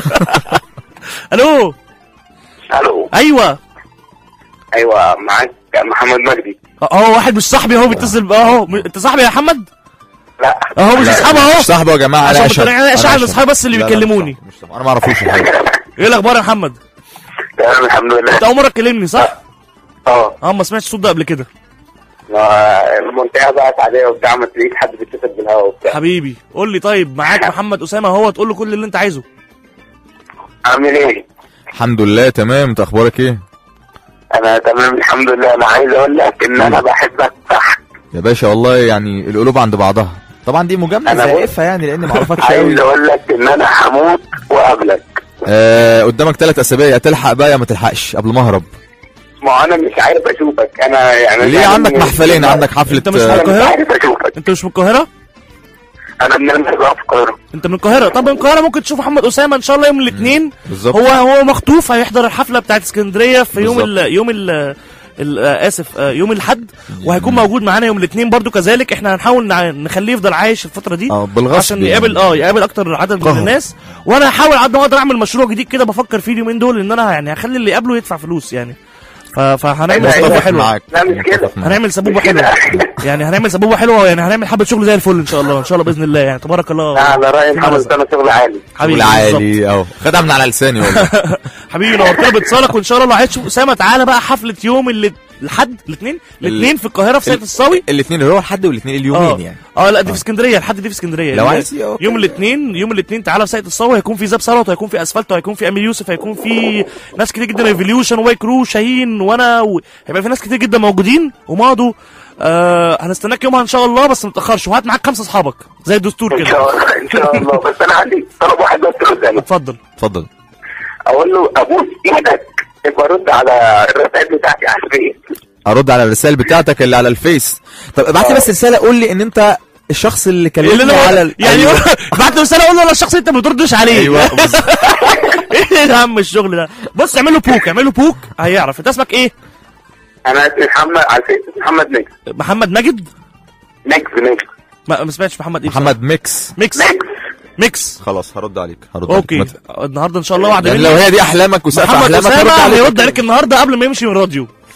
الو الو ايوه ايوه معاك محمد مجدي اهو واحد مش صاحبي اهو بيتصل اهو م- انت صاحبي يا محمد لا اهو مش لا، اصحابي اهو مش صاحبه يا جماعه عشان انا بتقول أنا أشعر أصحابي بس اللي بيكلموني. مش صاحبه. انا ما اعرفوش الحقيقة. ايه الاخبار يا محمد تمام الحمد لله انت اول مره تكلمني صح اه اه ما سمعتش الصوت ده قبل كده ما المنطقه بقى عاديه وبتاع ما تلاقيش حد بيتصل بالهوا وبتاع حبيبي قول لي طيب معاك محمد اسامه هو تقول له كل اللي انت عايزه عامل ايه؟ الحمد لله تمام انت اخبارك ايه انا تمام الحمد لله انا عايز اقول لك ان انا بحبك صح يا باشا والله يعني القلوب عند بعضها طبعا دي مجامله أنا بص- زائفه يعني لان ما اعرفكش قوي عايز اقول لك ان انا هموت واقابلك آه قدامك ثلاث اسابيع يا تلحق بقى يا ما تلحقش قبل ما اهرب ما هو انا مش عارف اشوفك انا يعني ليه يعني عندك محفلين عندك حفله أنت مش آه، انا مش القاهرة؟ عارف اشوفك انت مش من القاهره انا من المرجع في القاهره انت من القاهره طب من القاهره ممكن تشوف محمد اسامه ان شاء الله يوم الاثنين بالظبط هو هو مخطوف هيحضر الحفله بتاعت اسكندريه في يوم بالظبط. ال يوم ال ال- آه، اسف آه، يوم الاحد وهيكون موجود معانا يوم الاثنين برضو كذلك احنا هنحاول نع- نخليه يفضل عايش الفتره دي اه بالغصب عشان يعني. يقابل اه يقابل اكتر عدد من قهر. الناس وانا هحاول على قد ما اقدر اعمل مشروع جديد كده بفكر فيه اليومين دول ان انا يعني هخلي اللي يقابله يدفع فلوس يعني ف- فهنعمل أيوة، سبوبه أيوة. حلوه معاك لا، مش كده. متفق معاك. هنعمل سبوبه مش كده. حلوه يعني هنعمل سبوبه حلوه يعني هنعمل حبه شغل زي الفل ان شاء الله ان شاء الله باذن الله يعني تبارك الله لا على راي في محمد رزق. انا شغل عالي حبيبي شغل بالظبط. عالي اهو خدها من على لساني والله حبيبي نورتنا باتصالك وان شاء الله لو عايز تشوف اسامه تعالى بقى حفله يوم اللي الحد الاثنين الاثنين في القاهره في سيد الصاوي الاثنين اللي هو الحد والاثنين اه اليومين يعني اه لا دي في اسكندريه الحد دي في اسكندريه لو ال- عايز ي- أوكي. يوم الاثنين يوم الاثنين تعالى في سيد الصاوي هيكون في زاب ثروت وهيكون في اسفلت وهيكون في امير يوسف هيكون في ناس كتير جدا ريفوليوشن واي كرو شاهين وانا و... هيبقى في ناس كتير جدا موجودين وماضوا آه هنستناك يومها ان شاء الله بس ما تتاخرش وهات معاك خمسه اصحابك زي الدستور ان كده شاء الله ان شاء الله بس انا عندي طلب واحد بس قدامي اتفضل اتفضل اقول له ابوس ايدك يبقى رد على الرسائل بتاعتي على الفيس ارد على الرسائل بتاعتك اللي على الفيس طب ابعت لي بس رساله قول لي ان انت الشخص اللي اللي كلمني انا على ال- يعني أيوة. بعت له رساله اقول له انا الشخص اللي انت ما بتردش عليه ايوه بالظبط. ايه يا عم الشغل ده بص اعمل له بوك اعمل له بوك هيعرف انت اسمك ايه انا اسمي محمد على الفيس محمد نجم محمد ماجد نجم نجم ما, ما سمعتش محمد ايه محمد ميكس ميكس نجم ميكس خلاص هرد عليك هرد اوكي عليك مت- النهارده ان شاء الله وعد يعني مني لو هي دي احلامك وسقف محمد احلامك هرد اسامه عليك هيرد عليك النهارده قبل ما يمشي من الراديو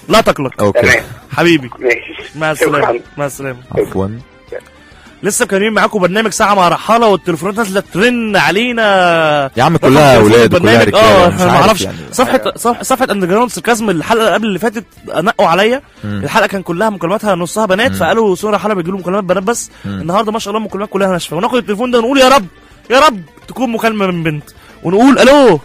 لا تقلق اوكي تمام حبيبي ماشي مع السلامه شكراً. مع السلامه عفوا لسه مكملين معاكم برنامج ساعه مع رحاله والتليفونات نازله ترن علينا يا عم كلها رقم اولاد تليفون وكلها البرنامج. رجاله اه مش انا ما عارف اعرفش يعني. صفحه صفحه صفحه اندر جراوند ساركازم الحلقه اللي قبل اللي فاتت نقوا عليا الحلقه كان كلها مكالماتها نصها بنات فقالوا سوري حلقه بيجي له مكالمات بنات بس النهارده ما شاء الله المكالمات كلها ناشفه وناخد التليفون ده ونقول يا رب يا رب تكون مكالمه من بنت ونقول الو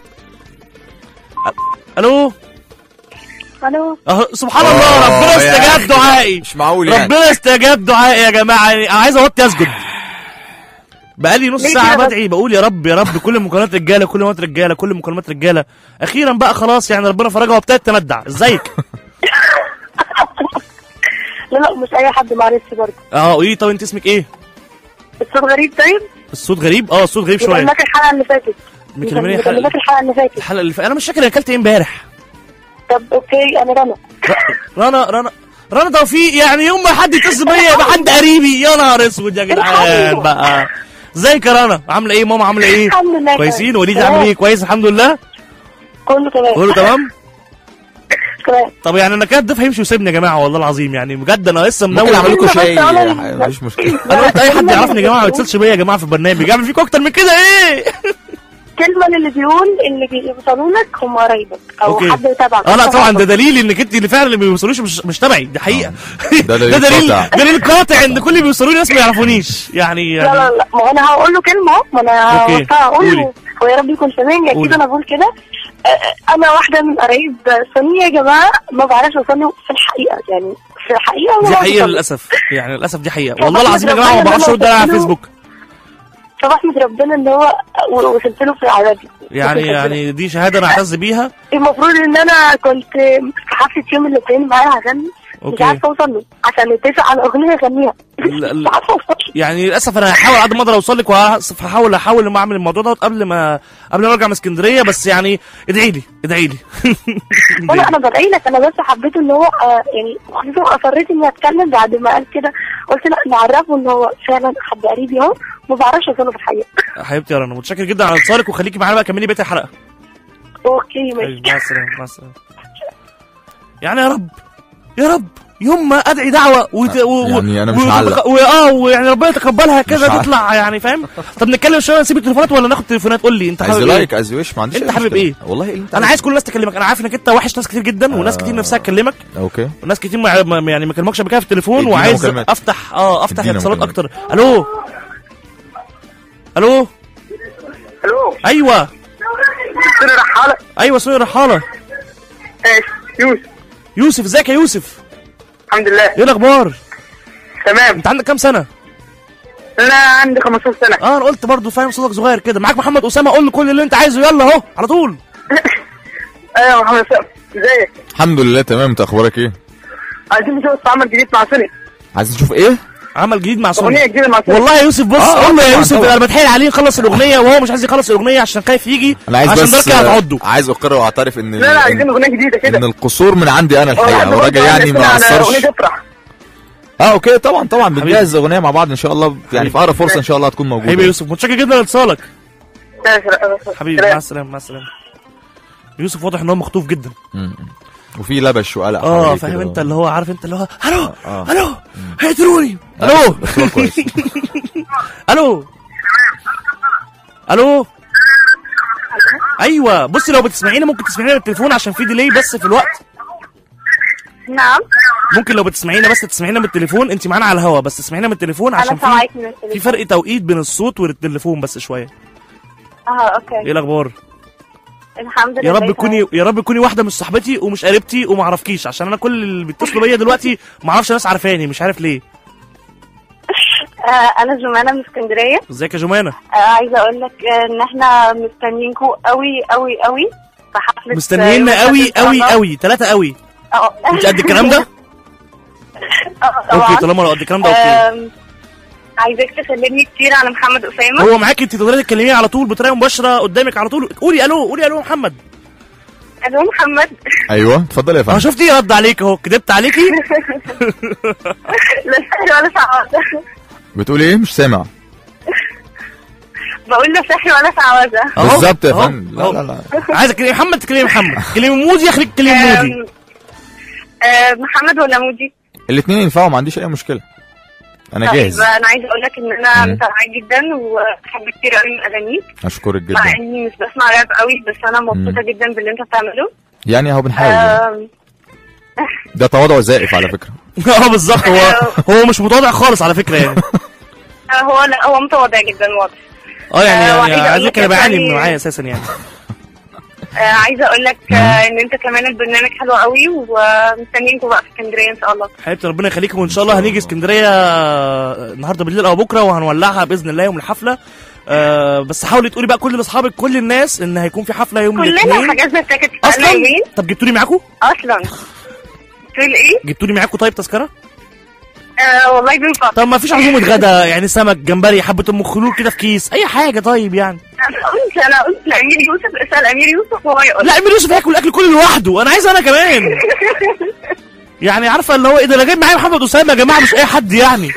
الو الو أه سبحان آه، الله ربنا يا استجاب أخي. دعائي مش معقول يعني ربنا استجاب دعائي يا جماعه يعني انا عايز اوطي اسجد بقالي نص ليه ساعه كده بس؟ بدعي بقول يا رب يا رب كل المكالمات رجاله كل مكالمات رجاله كل مكالمات رجاله اخيرا بقى خلاص يعني ربنا فرجها وابتدت تندع ازيك لا لا مش اي حد معلش برضه اه قولي طب انت اسمك ايه الصوت غريب طيب الصوت غريب اه الصوت غريب شويه مكالمات الحلقه اللي فاتت مكالمات الحلقة- مكالمات الحلقه اللي فاتت الحلقه اللي ف... انا مش فاكر انا اكلت ايه امبارح طب اوكي انا رنا رنا رنا رنا توفيق يعني يوم ما حد يتصل بيا يبقى حد قريبي يا نهار اسود يا جدعان الحمد. بقى ازيك يا رنا عامله ايه ماما عامله ايه الحمد لله كويسين تمام. وليد عامل ايه كويس الحمد لله كله تمام كله تمام تمام طب يعني انا كده الضيف هيمشي ويسيبني يا جماعه والله العظيم يعني بجد انا لسه منور ممكن اعمل لكم بس شاي أنا- مفيش مشكله انا قلت اي حد يعرفني يا جماعه ما يتصلش بيا يا جماعه في البرنامج يعمل فيكم اكتر من كده ايه كلمه للي بيقول اللي بيوصلوا لك هم قرايبك او أوكي. حد تبعك اه لا طبعا ده دليل انك انت اللي فعلا اللي ما بيوصلوش مش مش تبعي دي حقيقه ده دليل ده دليل قاطع. دليل قاطع ان كل اللي بيوصلوا لي ناس ما يعرفونيش يعني لا يعني لا لا ما هو انا هقول له كلمه أهو، ما انا أوكي. وقتها هقول قولي. له ويا رب يكون سامعني قولي. اكيد انا بقول كده آه، آه، انا واحده من قرايب صينيه يا جماعه ما بعرفش اوصل له في الحقيقه يعني في الحقيقه ما دي بعرفش حقيقه أوصل له. للاسف يعني للاسف دي حقيقه طب والله أحمد العظيم يا جماعه ما ربنا بعرفش ارد عليها على لما فيسبوك فبحمد ربنا ان هو و- وصلت له في العربي يعني يعني دي شهاده انا اعتز بيها المفروض ان انا كنت في حفله يوم الاثنين معاه عشان مش أوكي. عارفه اوصل له عشان نتفق على اغنيه اغنيها لا- مش لا. عارفه اوصل له. يعني للاسف انا هحاول قد ما اقدر اوصل لك وهحاول احاول ان اعمل الموضوع ده قبل ما قبل ما ارجع من اسكندريه بس يعني ادعي لي ادعي لي وانا انا بدعي لك انا بس حبيت ان هو آه يعني خصوصا اصريت اني اتكلم بعد ما قال كده قلت لا نعرفه ان هو فعلا حد قريبي اهو ما بعرفش اوصله في الحقيقه حبيبتي يا رنا متشكر جدا على اتصالك وخليكي معانا بقى كملي بقيه الحلقه اوكي أيوة، ماشي مع السلامه مع السلامه يعني يا رب يا رب يوم ما ادعي دعوه وت... و... و- يعني أنا مش و- هعلق. و... اه ويعني ربنا يتقبلها كده مش هعلق. تطلع يعني فاهم طب نتكلم شويه نسيب التليفونات ولا ناخد تليفونات قول لي انت عايز حابب ايه لايك عايز وش ما عنديش أنت أي حابب مشكلة. إيه؟ والله اللي انت انا عايز كل الناس تكلمك انا عارف انك انت وحش ناس كتير جدا وناس كتير نفسها تكلمك اوكي وناس كتير ما ما- يعني ما كلمكش قبل كده في التليفون ادينا وعايز مكالمات. افتح اه افتح ادينا اتصالات مكالمات. اكتر الو الو الو ايوه سر رحاله ايوه سوري رحاله ايش يوسف يوسف ازيك يا يوسف الحمد لله ايه الاخبار تمام انت عندك كام سنه انا عندي 15 سنه اه انا قلت برضو فاهم صوتك صغير كده معاك محمد اسامه قول له كل اللي انت عايزه يلا اهو على طول ايوه يا محمد سلام ازيك الحمد لله تمام انت اخبارك ايه عايزين نشوف عمل جديد مع سوني عايز نشوف ايه عمل جديد مع اغنيه سوني جديده مع سوني والله يا يوسف بص آه، قول له يا طبعاً، يوسف طبعاً. انا بتحايل عليه يخلص الاغنيه وهو مش عايز يخلص الاغنيه عشان خايف يجي انا عايز عشان بس دارك هتعضه عايز اقر واعترف ان لا لا عايزين اغنيه جديده ان كده القصور من عندي انا هو الحقيقه عنده والراجل برضه يعني عندنا ما على اغنيه قصرش تفرح اه اوكي طبعا طبعا بنجهز اغنيه مع بعض ان شاء الله يعني في اقرب فرصه ان شاء الله هتكون موجوده حبيبي يا يوسف متشكر جدا لاتصالك ماشي، حبيبي سلام. مع السلامه مع السلامه يوسف واضح ان هو مخطوف جدا م- م. وفي لبش وقلق اه حواليه فاهم كده. انت اللي هو عارف انت اللي هو الو آه. الو هيقتلوني لا، الو بس- بس هو كويس الو الو ايوه بصي لو بتسمعيني ممكن تسمعيني بالتليفون عشان في ديلي بس في الوقت نعم ممكن لو بتسمعينا بس تسمعينا من التليفون انت معانا على الهوا بس تسمعينا من التليفون عشان انا في سامعاك من في التليفون فرق توقيت بين الصوت والتليفون بس شويه اه اوكي ايه الاخبار الحمد لله يا رب تكوني يا رب تكوني واحده مش صاحبتي ومش قريبتي وما اعرفكيش عشان انا كل اللي بيتصلوا بيا دلوقتي ما اعرفش ناس عارفاني مش عارف ليه آه انا جمانه من اسكندريه ازيك يا جمانه آه عايزه اقول لك آه ان احنا مستنيينكم قوي قوي قوي في حفله مستنيينا آه، قوي يوم قوي الخميس. قوي ثلاثه قوي اه انت قد الكلام ده اه اوكي طبعا طالما لو قد الكلام ده اوكي آم، عايزاك تسلمني كتير على محمد اسامه هو معاك انت تقدري تكلميه على طول بطريقه مباشره قدامك على طول قولي الو قولي الو يا محمد الو محمد ايوه اتفضل يا اه فندم شفتي رد عليك اهو كدبت عليكي لا صحي ولا سعوده بتقول ايه مش سامع بقول لا صحي ولا سعوده اهو، بالظبط يا اهو، فندم لا اهو. لا لا عايزك تكلمي محمد تكلمي محمد كلمي مودي خليك تكلمي مودي آم، آه محمد ولا مودي؟ الاثنين ينفعوا ما عنديش اي مشكله انا طيب جاهز انا عايزه اقول لك ان انا مم. متابعاك جدا وبحب كتير قوي من اغانيك اشكرك مع جدا اني مش بسمع راب قوي بس انا مبسوطه جدا باللي انت بتعمله يعني اهو بنحاول يعني. آم، ده تواضع زائف على فكره اه بالظبط هو هو مش متواضع خالص على فكره يعني آه، هو لا هو متواضع جدا واضح اه يعني, آه، يعني وعايزة أقول عايز لك كان يبقى عالي يعني- من معايا اساسا يعني آه، عايزه اقول لك آه، ان انت كمان البرنامج حلو قوي ومستنيينكم بقى في اسكندريه ان شاء الله حبيبتي ربنا يخليكم وان شاء الله هنيجي اسكندريه النهارده بالليل او بكره وهنولعها باذن الله يوم الحفله آه بس حاولي تقولي بقى كل لاصحابك كل الناس ان هيكون في حفله يوم كلنا الاثنين حجزنا التيكت في اصلا يومين طب جبتوني معاكم اصلا تقول ايه؟ جبتوني معاكم طيب تذكره آه والله بنفكر طب ما فيش عزومه غدا يعني سمك جمبري حبه ام خلول كده في كيس اي حاجه طيب يعني انا قلت انا قلت لامير يوسف اسال امير يوسف وهو يقول لا امير يوسف هياكل الاكل كله لوحده انا عايز انا كمان يعني عارفه اللي هو ايه ده انا جايب معايا محمد اسامه يا جماعه مش اي حد يعني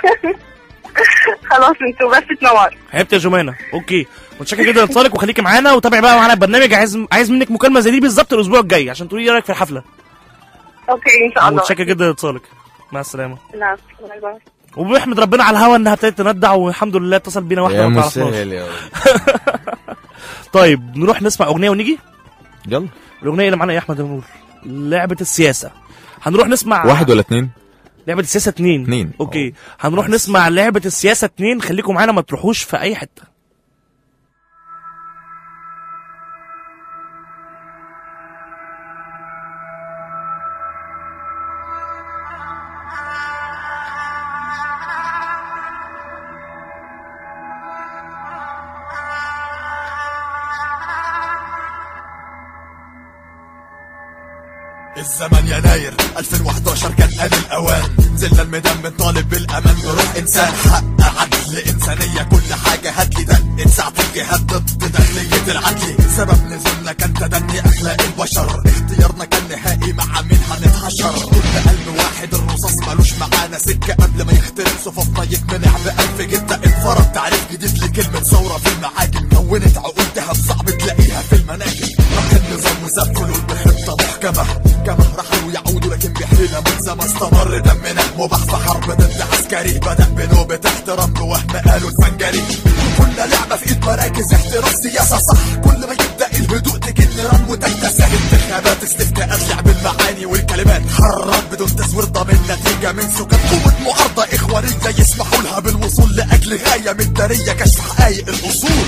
خلاص انتوا بس تنوروا حبيبتي يا جمانه اوكي متشكر جدا لاتصالك وخليكي معانا وتابعي بقى معانا البرنامج عايز عايز منك مكالمه زي دي بالظبط الاسبوع الجاي عشان تقولي ايه رايك في الحفله اوكي ان شاء الله متشكر جدا لاتصالك مع السلامه لا باي باي وبنحمد ربنا على الهوا انها ابتدت تندع والحمد لله اتصل بينا واحده يا ما تعرفناش مسهل يا رب. طيب نروح نسمع اغنيه ونيجي يلا الاغنيه اللي معانا يا احمد نور لعبه السياسه هنروح نسمع واحد ولا اتنين لعبه السياسه اتنين اتنين. اوكي أوه. هنروح نايس. نسمع لعبه السياسه اتنين خليكم معانا ما تروحوش في اي حته الزمن يناير 2011 كان آن الأوان نزلنا الميدان بنطالب بالأمان بروح إنسان حق عدل إنسانية كل حاجة هاتلي دق ساعة الجهاد ضد داخلية العدل سبب نزولنا كان تدني أخلاق البشر اختيارنا كان نهائي مع مين هنتحشر كل قلب واحد الرصاص ملوش معانا سكة قبل ما يخترق صفوفنا يتمنع بألف جدة انفرد تعريف جديد لكلمة ثورة في المعاجم كونت عقول دهب صعب تلاقيها في المناجم راح النظام وزاد فلول بخطة محكمة كما رحلوا يعودوا لكن بحيلة ملزمة استمر دمنا مباح في حرب ضد عسكري بدأ بنوبة احترام بوهم قالوا الفنجري كنا لعبة في ايد مراكز احتراف سياسة صح كل ما يبدأ الهدوء تجي نيران وتكتسح انتخابات استفتاءات لعب المعاني والكلمات حرام بدون تزوير ضامن نتيجة من سكات قوة معارضة إخوانية يسمحوا لها بالوصول لأجل غاية مدارية كشف حقائق الأصول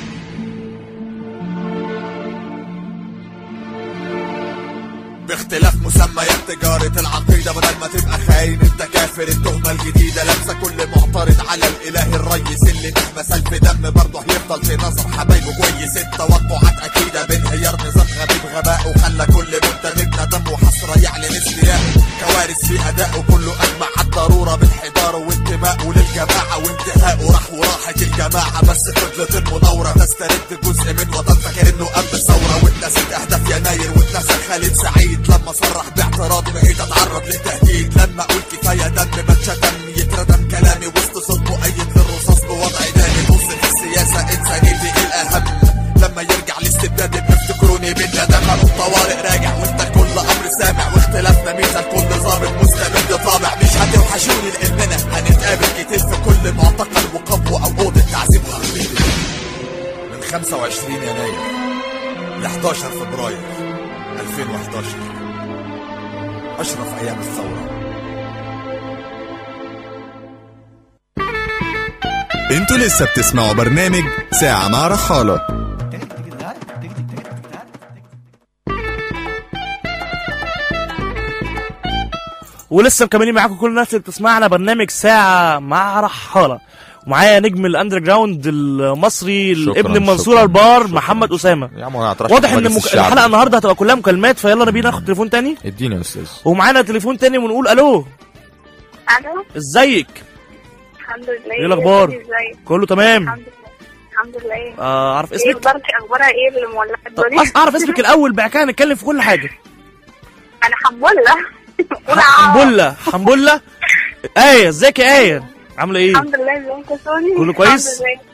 باختلاف مسميات تجارة العقيدة بدل ما تبقى خاين انت كافر التهمة الجديدة لابسة كل معترض على الاله الريس اللي محبس الف دم برضه هيفضل في نظر حبايبه كويس التوقعات اكيدة بانهيار نظام غريب غباء وخلى كل منتج ندم وحسرة يعلن استياء كوارث في اداء كله اجمع على الضرورة بانحداره وانتمائه للجماعة وانتهائه راح وراحت الجماعة بس فضلت المناورة تسترد جزء من وطن فاكر انه قبل ثورة واتنست اهداف يناير واتنسى خالد سعيد لما صرح باعتراضي بقيت اتعرض للتهديد لما اقول كفاية دم ما اتشتم يتردم كلامي وسط صوت مؤيد للرصاص بوضع داني بص في السياسة انسانيتي الاهم لما يرجع الاستبداد بيفتكروني بالندم قانون طوارئ راجع وانت كل امر سامع واختلافنا ميزة لكل ضابط مستبد طابع مش هتوحشوني لاننا هنتقابل كتير في كل معتقل وقبو او اوضه تعذيب حربي من 25 يناير ل 11 فبراير 2011 اشرف ايام الثوره انتوا لسه بتسمعوا برنامج ساعة مع رحالة ولسه مكملين معاكم كل الناس اللي بتسمعنا برنامج ساعة مع رحالة ومعايا نجم الاندر جراوند المصري شكراً، ابن منصور شكراً، البار شكراً. محمد اسامه يا عم انا هترشح واضح ان مجلس المك... الشعب. الحلقه النهارده هتبقى كلها مكالمات فيلا بينا ناخد تليفون تاني اديني يا استاذ ومعانا تليفون تاني ونقول الو الو ازيك الحمد لله ايه الاخبار ازيك كله تمام الحمد لله الحمد لله آه، اعرف ايه اسمك اخبارك اخبارها ايه اللي مولعه طب الدنيا أص- اعرف اسمك الاول بعد كده نتكلم في كل حاجه انا حنبله حنبله حنبله ايه ازيك يا ايه عامله ايه الحمد لله ازيك يا سوني كله كويس؟ الحمد لله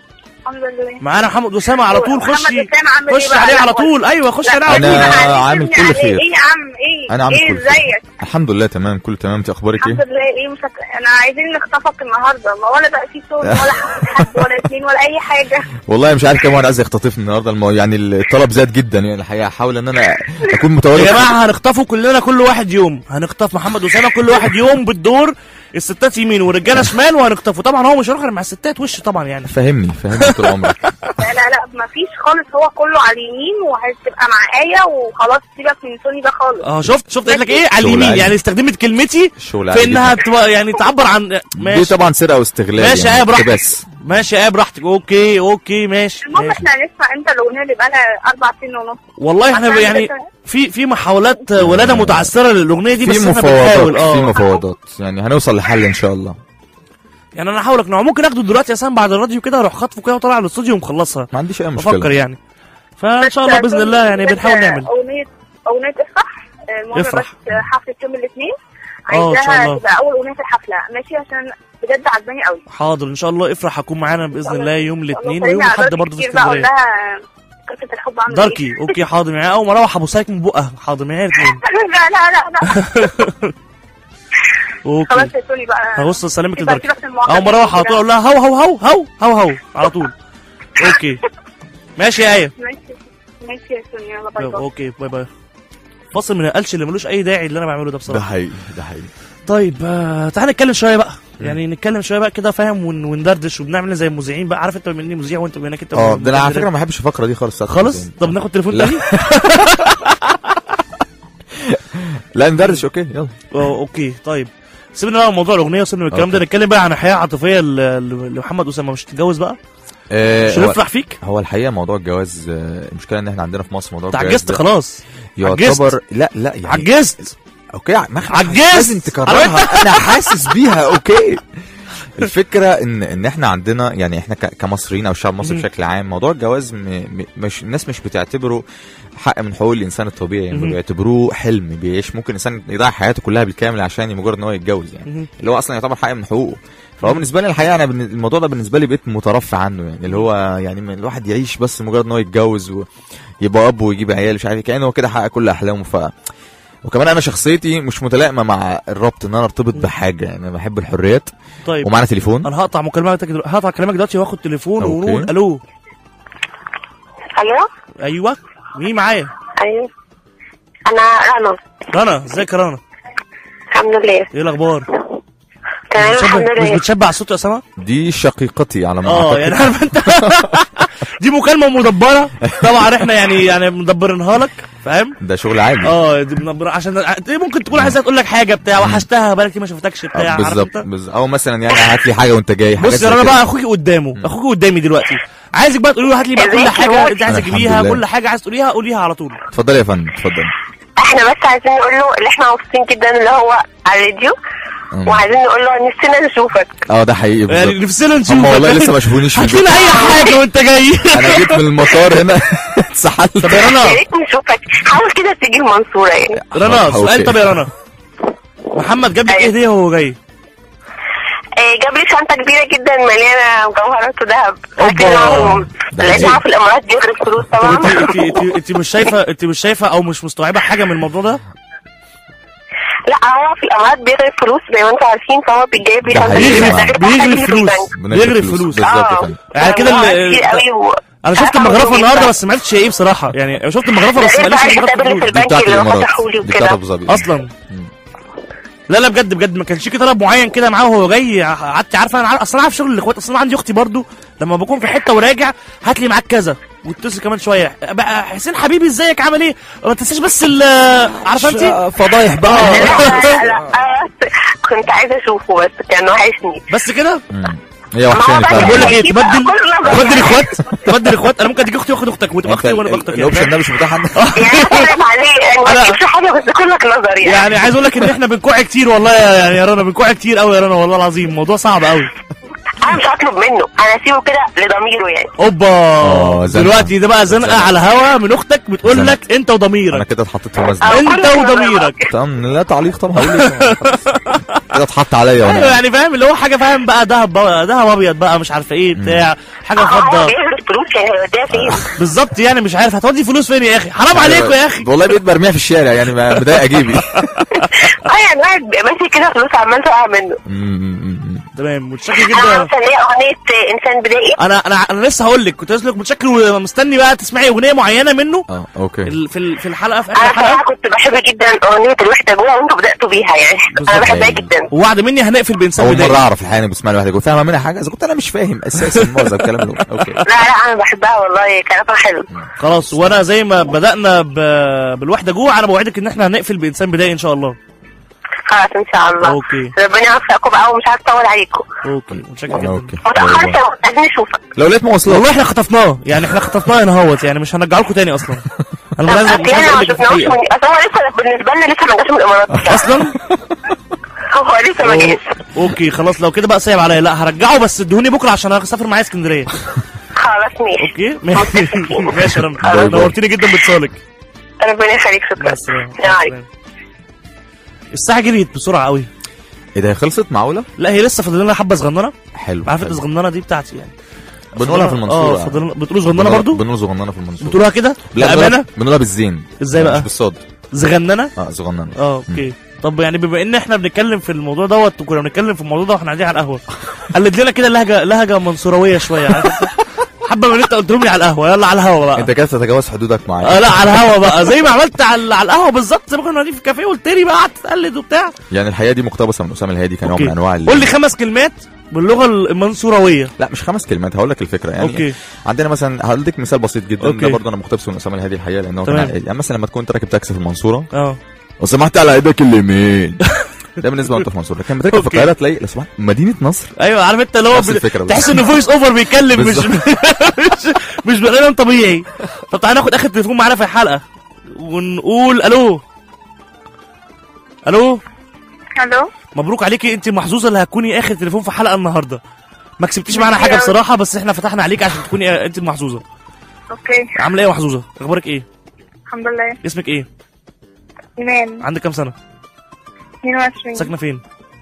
الحمد لله معانا محمد اسامه على طول محمد خشي أسامة عامل إيه خش بقى عليه على الأول؟ طول ايوه خش لا، عليه على أنا طول عامل كل عليه. خير. ايه يا عم ايه انا عامل ايه كل خير. ازيك الحمد لله تمام كله تمام انت اخبارك الحمد ايه لله ايه مش هت... انا عايزين نخطفك النهارده ما ولا بقى في صوت ولا حد حد ولا اتنين ولا اي حاجه والله مش عارف كام واحد عايز يختطفني النهارده المو... يعني الطلب زاد جدا يعني الحقيقه هحاول ان انا اكون متواجد يا جماعه هنخطفوا كلنا كل واحد يوم هنخطف محمد اسامه كل واحد يوم بالدور الستات يمين والرجاله شمال وهنخطفه طبعا هو مش هيروح غير مع الستات وش طبعا يعني فهمني فهمني طول عمرك لا لا لا ما فيش خالص هو كله على اليمين وهتبقى مع آية وخلاص سيبك من سوني ده خالص اه شفت شفت قلت لك ايه على شغل اليمين عادي. يعني استخدمت كلمتي الشغل في عادي انها جدا. تبقى يعني تعبر عن دي ماشي طبعا سرقه واستغلال ماشي يعني يا براحتك بس ماشي يا براحتك اوكي اوكي ماشي, المهم ماشي. احنا هنسمع امتى الاغنيه اللي بقى لها اربع سنين ونص والله احنا عشان يعني كده- في في محاولات ولاده متعثره للاغنيه دي بس في احنا بنحاول مفاوضات في اه مفاوضات يعني هنوصل لحل ان شاء الله يعني انا هحاول اقنعه ممكن اخده دلوقتي يا سام بعد الراديو كده اروح خاطفه كده وطالع على الاستوديو ومخلصها ما عنديش اي بفكر مشكله يعني فان شاء الله باذن الله يعني بنحاول نعمل اغنيه اغنيه افرح المهم افرح. بس حفله يوم الاثنين اه، ان شاء الله. عايزاها تبقى اول اغنيه في الحفله ماشي عشان بجد عجباني قوي حاضر ان شاء الله افرح هكون معانا باذن الله يوم الاثنين الله ويوم يسلمك على الاحد داركي برضه في كتير بقى، أقول اسكندريه لها قصه الحب عامله داركي اوكي حاضر معايا اول ما اروح ابو سايك من بقها حاضر معايا الاثنين لا لا لا لا خلاص اوكي يا سوني بقى هبص اسلمك يبقى لداركي سيبك من المواقف اول ما اروح على دي طول اقول لها هو هو هو هو هو هو على طول اوكي ماشي يا ايه ماشي ماشي يا سوني يلا باي باي اوكي باي باي فاصل من القلش اللي ملوش اي داعي اللي انا بعمله ده ده بصراحه حقيقي ده حقيقي طيب آه تعال نتكلم شويه بقى يعني نتكلم شويه بقى كده فاهم ون- وندردش وبنعمل زي المذيعين بقى عارف انت بما اني مذيع وانت بما انك انت اه ده انا على مدرب. فكره ما بحبش الفقره دي خالص بتاعت خالص التلفزيون. طب ناخد تليفون لا. تاني لا ندردش اوكي يلا اه اوكي طيب سيبنا بقى من موضوع الاغنيه وسيبنا من الكلام ده أوكي. نتكلم بقى عن حياه عاطفيه ل- ل- لمحمد اسامه مش تتجوز بقى آه، مش هو- هنفرح فيك هو الحقيقه موضوع الجواز آه، المشكله ان احنا عندنا في مصر موضوع انت الجواز عجزت ده خلاص يعتبر لا لا يعني عجزت اوكي ما إحنا عجزت. لازم تكررها انا حاسس بيها اوكي الفكره ان ان احنا عندنا يعني احنا ك- كمصريين او الشعب المصري مم. بشكل عام موضوع الجواز م م مش الناس مش بتعتبره حق من حقوق الانسان الطبيعي يعني مم. بيعتبروه حلم بيعيش ممكن الانسان يضيع حياته كلها بالكامل عشان مجرد ان هو يتجوز يعني مم. اللي هو اصلا يعتبر حق من حقوقه فهو بالنسبه لي الحقيقه انا بالن- الموضوع ده بالنسبه لي بقيت مترفع عنه يعني اللي هو يعني من الواحد يعيش بس مجرد ان هو يتجوز ويبقى اب ويجيب عيال مش عارف إيه، كانه هو كده حقق كل احلامه ف وكمان انا شخصيتي مش متلائمه مع الربط ان انا ارتبط بحاجه يعني انا بحب الحريات طيب ومعانا تليفون انا هقطع مكالمتك دلوقتي هقطع كلامك دلوقتي واخد تليفون أوكي. ونقول الو الو ايوه مين معايا ايوه انا رنا رنا ازيك يا رنا الحمد لله ايه الاخبار تمام مش الحمد بتشبع- مش لله بتشبع الصوت يا اسامه دي شقيقتي على ما اه اعتقد يعني عارف انت دي مكالمه مدبره طبعا احنا يعني يعني مدبرينها لك فاهم ده شغل عالي اه دي مدبره عشان دي ممكن تكون عايزه تقول لك حاجه بتاع وحشتها بالك كتير ما شفتكش بتاع آه، عارف بالظبط انت بالظبط او مثلا يعني هات لي حاجه وانت جاي حاجات بص زي يا رنا كده. بقى اخوكي قدامه اخوكي قدامي دلوقتي عايزك بقى تقولي له هات لي بقى كل ازيك حاجه يا انت عايزه الحمد تجيبيها لله. كل حاجه عايز تقوليها قوليها على طول اتفضلي يا فندم اتفضلي احنا بس عايزين نقول له اللي احنا مبسوطين جدا اللي هو على الراديو مم. وعايزين نقول له نفسنا نشوفك اه ده حقيقي يعني بالظبط نفسنا نشوف هم والله لسه ما شافونيش في هات البيت لنا اي حاجه وانت جاي انا جيت من المطار هنا اتسحلت طب يا يا رنا ريت نشوفك حاول كده تيجي المنصوره يعني رنا أوكي. سؤال طب يا رنا محمد جاب لك ايه أيوة. هديه وهو جاي آه، جاب لي شنطه كبيره جدا مليانه مجوهرات وذهب أوبا. عارفين ده لقيتها عجيب. في الامارات بيغرب فلوس طب طبعا انت انت انت انت مش شايفه انت مش شايفه او مش مستوعبه حاجه من الموضوع ده لا هو في الامارات بيغرب فلوس زي ما انتم عارفين فهو بيجيب لي ده شنطه حقيقي. كبيرة. بيغرب ده غير بيغرب بقى فلوس البنك. بيغرب فلوس بالظبط يا اه فندم يعني كده هو ال- كتير قوي و... انا شفت عارفة المغرفه هو النهارده بيدفع. بس ما عرفتش هي ايه بصراحه يعني شفت المغرفه بس ده غير ما قاليش بقى مغرفه الحساب اللي في فلوس دي بتاعت البنك اللي هو الامارات فتحوا لي دي بتاعت وكده ابو ظبي اصلا لا لا بجد بجد ما كانش في طلب معين كده معاه وهو جاي قعدت عارفه انا عارف اصلا عارف شغل الاخوات اصلا عندي اختي برضو لما بكون في حته وراجع هات لي معاك كذا واتصل كمان شويه بقى حسين حبيبي ازيك عامل ايه ما تنساش بس ال عارفه انت فضايح بقى لا لا لا آه، كنت عايزه اشوفه بس كان وحشني بس كده مم. هي ما هو وحشاني بقى فعلا بقول لك ايه أكيد تبدل بقى كل نظر تبدل يعني. اخوات تبدل اخوات انا ممكن اديك اختي واخد اختك وتبقى اختي وانا ابقى اختك يعني الاوبشن ده مش متاح عندك يعني انا خايف عليه يعني ما أنا- تجيبش حاجه بس كلك نظر يعني يعني عايز اقول لك ان احنا بنكوع كتير والله يا يعني يا رنا بنكوع كتير قوي يا رنا والله العظيم الموضوع صعب قوي انا مش هطلب منه انا اسيبه كده لضميره يعني اوبا آه، زنقة. دلوقتي ده بقى زنقه على هوا من اختك بتقول زنقة. لك انت انا وضميرك كده اتحطيت في أو مزنقه كل انت نظر وضميرك تمام لا تعليق طبعا هقول ايه كده اتحط عليا ايوه وانا يعني فاهم اللي هو حاجه فاهم بقى دهب بقى دهب ابيض بقى مش عارفه ايه بتاع حاجه اه فضه بيعمل فلوس يعني هيوديها فين؟ بالظبط يعني مش عارف هتودي فلوس فين يا اخي حرام عليكم يا اخي والله بقيت برميها في الشارع يعني ما- مضايق جيبي اه يعني الواحد بيبقى ماشي كده فلوس عمال تقع منه تمام متشكر انا جدا مستنيه اغنيه انسان بدائي انا انا انا لسه هقول لك كنت لسه لك متشكر ومستني بقى تسمعي اغنيه معينه منه اه اوكي ال- في ال- في الحلقه في اخر انا صراحه الحلقه كنت بحب جدا اغنيه الوحده جوه وانتوا بداتوا بيها يعني انا بحبها جدا ووعد مني هنقفل بانسان اول بدائي مره اعرف الحقيقه اني بسمع لوحدي يقول فاهمه منها حاجه اذا كنت انا مش فاهم اساسا معظم الكلام ده اوكي لا لا انا بحبها والله كلامها حلو خلاص وانا زي ما بدانا ب... بالوحده جوه انا بوعدك ان احنا هنقفل بانسان بدائي ان شاء الله خلاص ان شاء الله اوكي ربنا يوفقكم بقى ومش عارف اطول عليكم اوكي متشكر جدا اوكي ما تاخرش عايزين نشوفك لو لقيت مواصلات والله احنا خطفناه يعني احنا خطفناه هنا اهوت يعني مش هنرجعه لكم تاني اصلا انا مش عايز مش عايز احنا اقول ما لك شفناهوش الحقيقه من- اصل هو لسه بالنسبه لنا لسه ما جاش من الامارات اصلا هو لسه ما جاش اوكي خلاص لو كده بقى سايب عليا لا هرجعه بس ادوني بكره عشان هسافر معايا اسكندريه خلاص ماشي اوكي ماشي يا باي رنا باي. نورتني جدا باتصالك ربنا يخليك شكرا السلام السلام عليكم الساعه جريت بسرعه قوي ايه ده هي خلصت معقوله لا هي لسه فاضل لنا حبه صغننه حلو عارف حلو. الصغننه دي بتاعتي يعني بنقولها في المنصوره اه فاضل بتقولوا صغننه برضو بنقول صغننه في المنصوره بتقولوها كده لا بامانه بنقولها- بنقولها بالزين ازاي لا، بقى؟ مش بالصاد زغننه اه صغننه اه اوكي طب يعني بما ان احنا بنتكلم في الموضوع دوت وكنا بنتكلم في الموضوع ده واحنا قاعدين على القهوه قلد لنا كده لهجه لهجه منصورويه شويه عارف انت؟ حبه من اللي انت قلتهم لي على القهوه يلا على الهوا بقى انت كده تتجاوز حدودك معايا اه لا على الهوا بقى زي ما عملت على على القهوه بالظبط زي ما كنا قاعدين في الكافيه قلت لي بقى قعدت تقلد وبتاع يعني الحقيقه دي مقتبسه من اسامه الهادي كان نوع اوكي من انواع ال- قول لي خمس كلمات باللغه المنصورويه لا مش خمس كلمات هقول لك الفكره يعني اوكي عندنا مثلا هديك مثال بسيط جدا أوكي. ده برضه انا مقتبسه من اسامه الهادي الحقيقه لانه كان تمام. يعني مثلا لما تكون انت راكب تاكسي في المنصوره اه لو سمحت على ايدك اليمين ده بالنسبه وانت في المنصوره لكن لما تركب في أوكي. القاهره تلاقي لو سمحت مدينه نصر ايوه عارف انت اللي هو نفس بال- الفكرة تحس بالظبط. ان فويس اوفر بيتكلم مش بالظبط. مش مش بني ادم طبيعي طب تعالى ناخد اخر تليفون معانا في الحلقه ونقول الو الو الو مبروك عليكي انت محظوظه اللي هتكوني اخر تليفون في حلقه النهارده ما كسبتيش معانا حاجه بصراحه بس احنا فتحنا عليك عشان تكوني انت المحظوظه اوكي عامله ايه يا محظوظه اخبارك ايه الحمد لله اسمك ايه ايمان عندك كام سنه 22 ساكنه فين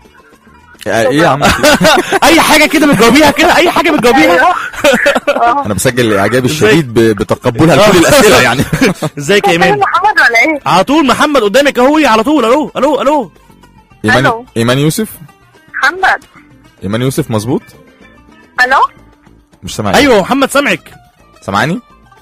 ايه يا عم اي حاجه كده بتجاوبيها كده اي حاجه بتجاوبيها انا بسجل الاعجاب إزاي؟ الشديد ب- بتقبلها لكل الاسئله يعني ازيك يا ايمان محمد ولا ايه؟ على طول محمد قدامك اهو على طول الو الو الو ايمان ألو. ايمان يوسف محمد ايمان يوسف مظبوط الو مش سامعني ايوه محمد سامعك سامعاني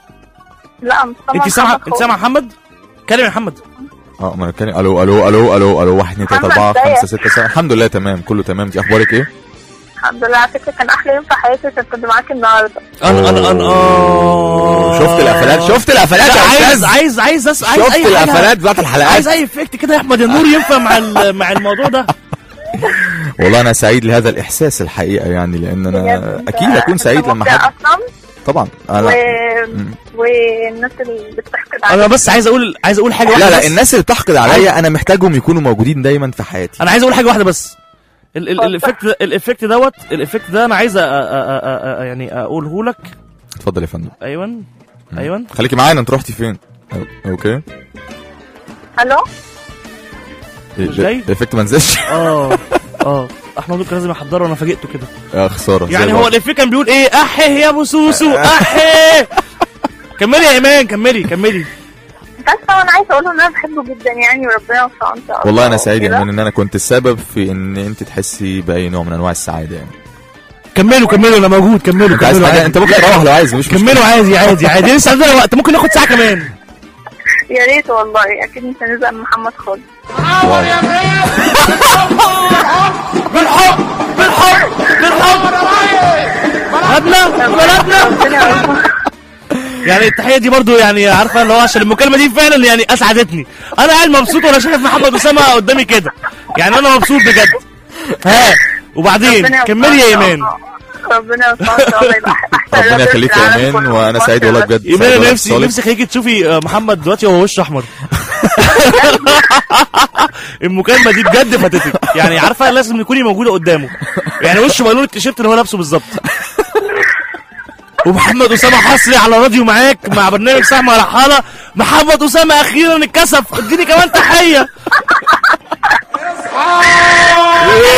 لا مش سامعة انت سامعه محمد انت سامعه محمد كلم يا محمد اه ما انا كان الو الو الو الو الو 1 2 3 محمد 4 5 ازيك؟ 6 7 الحمد لله تمام كله تمام انت اخبارك ايه الحمد لله على فكرة كان أحلى يوم في حياتي عشان كنت معاك النهاردة انا انا انا آه. شفت القفلات شفت القفلات لا، يا عايز استاذ عايز عايز أس... عايز شفت اي حاجه القفلات بتاعت الحلقات عايز اي افكت كده يا احمد النور ينفع مع ال- مع الموضوع ده والله انا سعيد لهذا الاحساس الحقيقه يعني لان انا بجد اكيد اكون سعيد لما مبدع حد أصلا طبعا و... انا والناس اللي بتحقد انا عليك بس عايز اقول عايز اقول حاجه واحده لا لا بس. الناس اللي بتحقد عليا انا محتاجهم يكونوا موجودين دايما في حياتي انا عايز اقول حاجه واحده بس ال ال اتفضل. الافكت ده- الافكت دوت الافكت ده انا عايز أ- أ- أ- أ- يعني اقوله لك اتفضل يا فندم ايوه ايوه خليكي معانا انت رحتي فين أو- اوكي ألو مش جاي؟ الافكت ما نزلش اه اه احمد ممكن لازم احضره انا فاجئته كده يا خساره زي يعني هو بعض. الافيه كان بيقول ايه احيه يا ابو سوسو احيه كملي يا ايمان كملي كملي بس هو أنا عايزة أقول له إن أنا بحبه جدا يعني وربنا يوفقه إن شاء الله والله انا سعيد يا وكده. ايمان ان انا كنت السبب في ان انت تحسي باي نوع من انواع السعاده يعني كملوا كملوا انا موجود كملوا انت عايز كملوا حاجه عادي. انت ممكن تروح لو عايز مش مشكله كملوا عادي عادي عادي لسه عندنا وقت ممكن ناخد ساعه كمان يا ريت والله أكيد مش هنزهق من محمد خالص واو. بالحب بالحب بالحب بلدنا بلدنا ربنا يوفقه. يعني التحيه دي برضو يعني عارفه اللي هو عشان المكالمه دي فعلا يعني اسعدتني انا قاعد مبسوط وانا شايف محمد اسامه قدامي كده يعني انا مبسوط بجد ها وبعدين ربنا كملي يا يوفقه. ايمان ربنا يوفقه إن شاء الله يبقى أحسن ربنا راجل في يخليك يا العالم ايمان كله. وانا سعيد والله بجد سعيد ايمان والله أنا نفسي باتصالك. نفسي خليكي تشوفي آه، محمد دلوقتي وهو وشه احمر المكالمه دي بجد فاتتك يعني عارفه لازم تكوني موجوده قدامه يعني وشه بقى لون التيشيرت اللي هو لابسه بالظبط ومحمد اسامه حصري على راديو معاك مع برنامج سهم رحاله محمد اسامه اخيرا اتكسف اديني كمان تحيه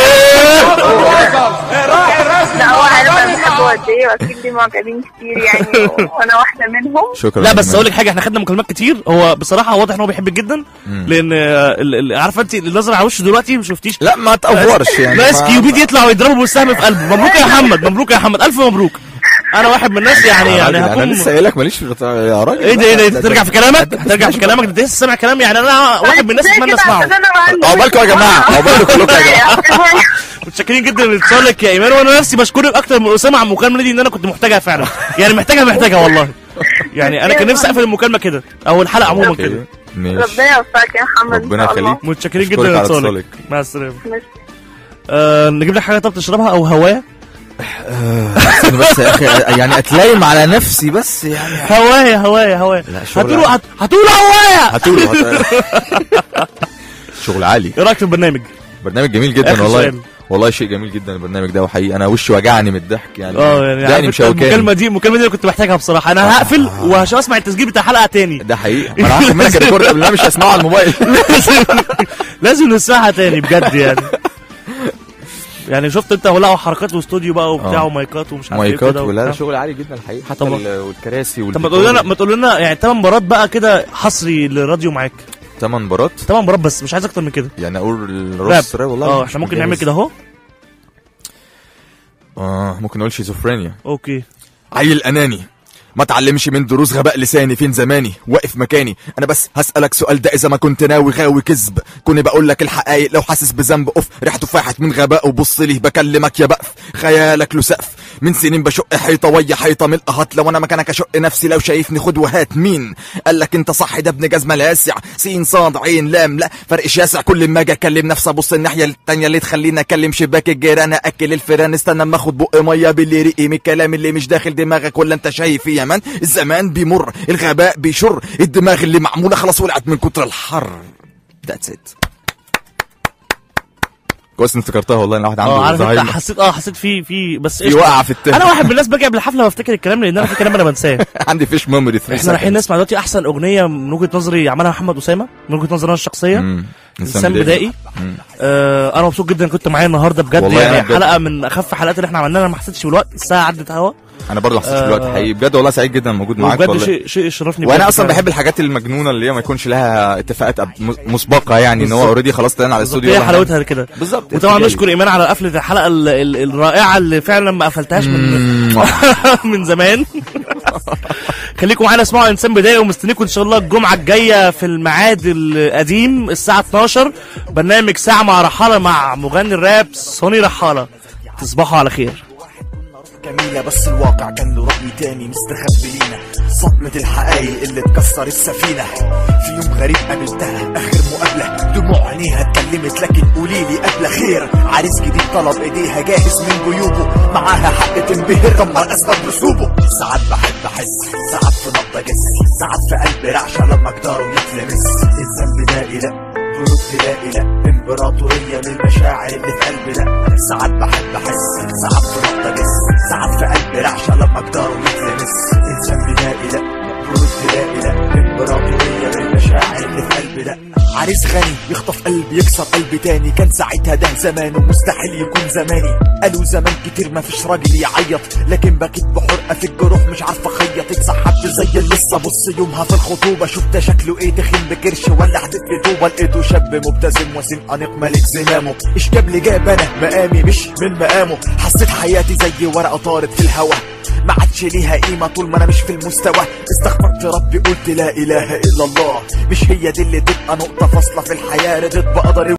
قد ايه واكيد ليه معجبين كتير يعني وانا واحده منهم شكرا لا بس كمان. اقول لك حاجه احنا خدنا مكالمات كتير هو بصراحه واضح ان هو بيحبك جدا لان آه، ال- ال- عارفه انت اللي نظر على وشه دلوقتي ما شفتيش لا ما تأفورش يعني ناس ما- كيوبيد يطلع ويضربه بالسهم في قلبه مبروك يا محمد مبروك يا محمد الف مبروك انا واحد من الناس يعني يا يعني راجل، انا هكون لسه قايل لك ماليش في الغطاء يا راجل ايه ده ايه ده لا، انت ترجع في كلامك هترجع في كلامك انت لسه سامع كلام يعني انا واحد من الناس زي اتمنى كده اسمعه عشان أنا بقى عقبالكم يا جماعه عقبالكم كلكم يا جماعه متشكرين جدا لاتصالك يا ايمان وانا نفسي بشكرك اكتر من اسامه على المكالمه دي ان انا كنت محتاجها فعلا يعني محتاجها محتاجها والله يعني انا كان نفسي اقفل المكالمه كده او الحلقه عموما كده أوكي، ماشي ربنا يوفقك يا محمد ربنا إن شاء الله. يخليك. متشكرين أشكرك جدا على لاتصالك اتصالك. مع السلامه ماشي. آه نجيب لك حاجه طب تشربها او هوايه استنى بس يا اخي يعني اتلايم على نفسي بس يعني هوايه هوايه هوايه لا، شغل هتقولوا عادي. هت- هتقولوا هوايه هاتوله هات- شغل عالي ايه رايك في البرنامج برنامج جميل جدا آخر والله سؤال. والله شيء جميل جدا البرنامج ده وحقيقي انا وشي وجعني من الضحك يعني اه يعني دقني عارف أنت المكالمه مشوكاني دي المكالمه دي انا كنت محتاجها بصراحه انا هقفل وهشوف اسمع التسجيل بتاع حلقه تاني ده حقيقي ما انا هاخد منك الريكورد قبل ما مش هسمعه على الموبايل لازم لازم نسمعها تاني بجد يعني يعني شفت انت ولقوا حركات واستوديو بقى وبتاع اه. ومايكات ومش عارف ايه مايكات كده ولا وبتاع. شغل عالي جدا الحقيقه حتى طبعا. ال- والكراسي طب ما تقول لنا ما تقول لنا يعني ثمان مرات بقى كده حصري للراديو معاك ثمان مرات ثمان مرات بس مش عايز اكتر من كده يعني اقول راب الرص راب والله اه مش احنا ممكن مجهز. نعمل كده اهو اه ممكن نقول شيزوفرينيا اوكي عيل اناني ما تعلمش من دروس غباء لساني فين زماني واقف مكاني انا بس هسألك سؤال ده اذا ما كنت ناوي غاوي كذب كوني بقول لك الحقايق لو حاسس بذنب اوف ريحته فاحت من غباء وبص لي بكلمك يا بقف خيالك له سقف من سنين بشق حيطه ويا حيطه من القهط لو انا مكانك اشق نفسي لو شايفني خد وهات مين قال لك انت صح ده ابن جزمه لاسع سين صاد عين لام لا فرق شاسع كل ما اجي اكلم نفسي ابص الناحيه التانيه اللي تخليني اكلم شباك الجيران اكل الفيران استنى اما اخد بق ميه باللي رقي من الكلام اللي مش داخل دماغك ولا انت شايف يا مان الزمان بيمر الغباء بيشر الدماغ اللي معموله خلاص ولعت من كتر الحر ذاتس ات كويس انت افتكرتها والله انا واحد عنده اه عارف انت زهايمر. حسيت اه حسيت في في بس في قشطة. وقعة في التاني. انا واحد من الناس باجي قبل الحفله بفتكر الكلام لان انا في كلام انا بنساه عندي فيش ميموري احنا رايحين نسمع دلوقتي احسن اغنيه من وجهه نظري عملها محمد اسامه من وجهه نظري انا الشخصيه انسان بدائي آه انا مبسوط جدا كنت معايا النهارده بجد والله يعني أنا بجد. حلقه من اخف حلقات اللي احنا عملناها انا ما حسيتش بالوقت الساعه عدت هوا انا برضه ما حسيتش آه. بالوقت حقيقي بجد والله سعيد جدا موجود معاك وبجد والله شيء شيء يشرفني وانا بجد اصلا فعلا. بحب الحاجات المجنونه اللي هي ما يكونش لها اتفاقات أب- م- مسبقه يعني ان هو بالظبط. اوريدي خلاص طلعنا على الاستوديو هي يلا حلاوتها كده بالظبط وطبعا ارتجالي. نشكر ايمان على قفله الحلقه ال- ال- الرائعه اللي فعلا ما قفلتهاش من من زمان خليكم معانا اسمعوا انسان بدايه ومستنيكم ان شاء الله الجمعه الجايه في الميعاد القديم الساعه 12 برنامج ساعه مع رحاله مع مغني الراب سوني رحاله تصبحوا على خير جميلة بس الواقع كان له رأي تاني مستخبي لينا صدمة الحقايق اللي تكسر السفينة في يوم غريب قابلتها آخر مقابلة دموع عينيها اتكلمت لكن قوليلي قبل خير عريس جديد طلب ايديها جاهز من جيوبه معاها حق تنبهر طب ما اسباب رسوبه ساعات بحب احس ساعات في نبضة جس ساعات في قلبي رعشة لما جداره يتلمس الذنب دائي لا برود تلاقي لا امبراطورية للمشاعر اللي في قلبي لا ساعات بحب احس ساعات في نقطة جس ساعات في قلبي رعشة لما جداره يتلمس انسان بدائي لا برود تلاقي لا امبراطورية للمشاعر اللي في قلبي لا عريس غني يخطف قلبي يكسر قلبي تاني كان ساعتها ده زمانه مستحيل يكون زماني قالوا زمان كتير ما فيش راجل يعيط لكن بكيت بحرقة في الجروح مش عارف اخيط اتسحبت زي اللي لسه بص يومها في الخطوبة شفت شكله ايه تخين بكرش ولا حدث في طوبة لقيته شاب مبتسم وسيم انيق ملك زمامه ايش جاب لي جاب انا مقامي مش من مقامه حسيت حياتي زي ورقة طارت في الهوا ما عادش ليها قيمة طول ما انا مش في المستوى استغفرت ربي قلت لا اله الا الله مش هي دي اللي تبقى نقطة فاصلة في الحياة رضيت بقدري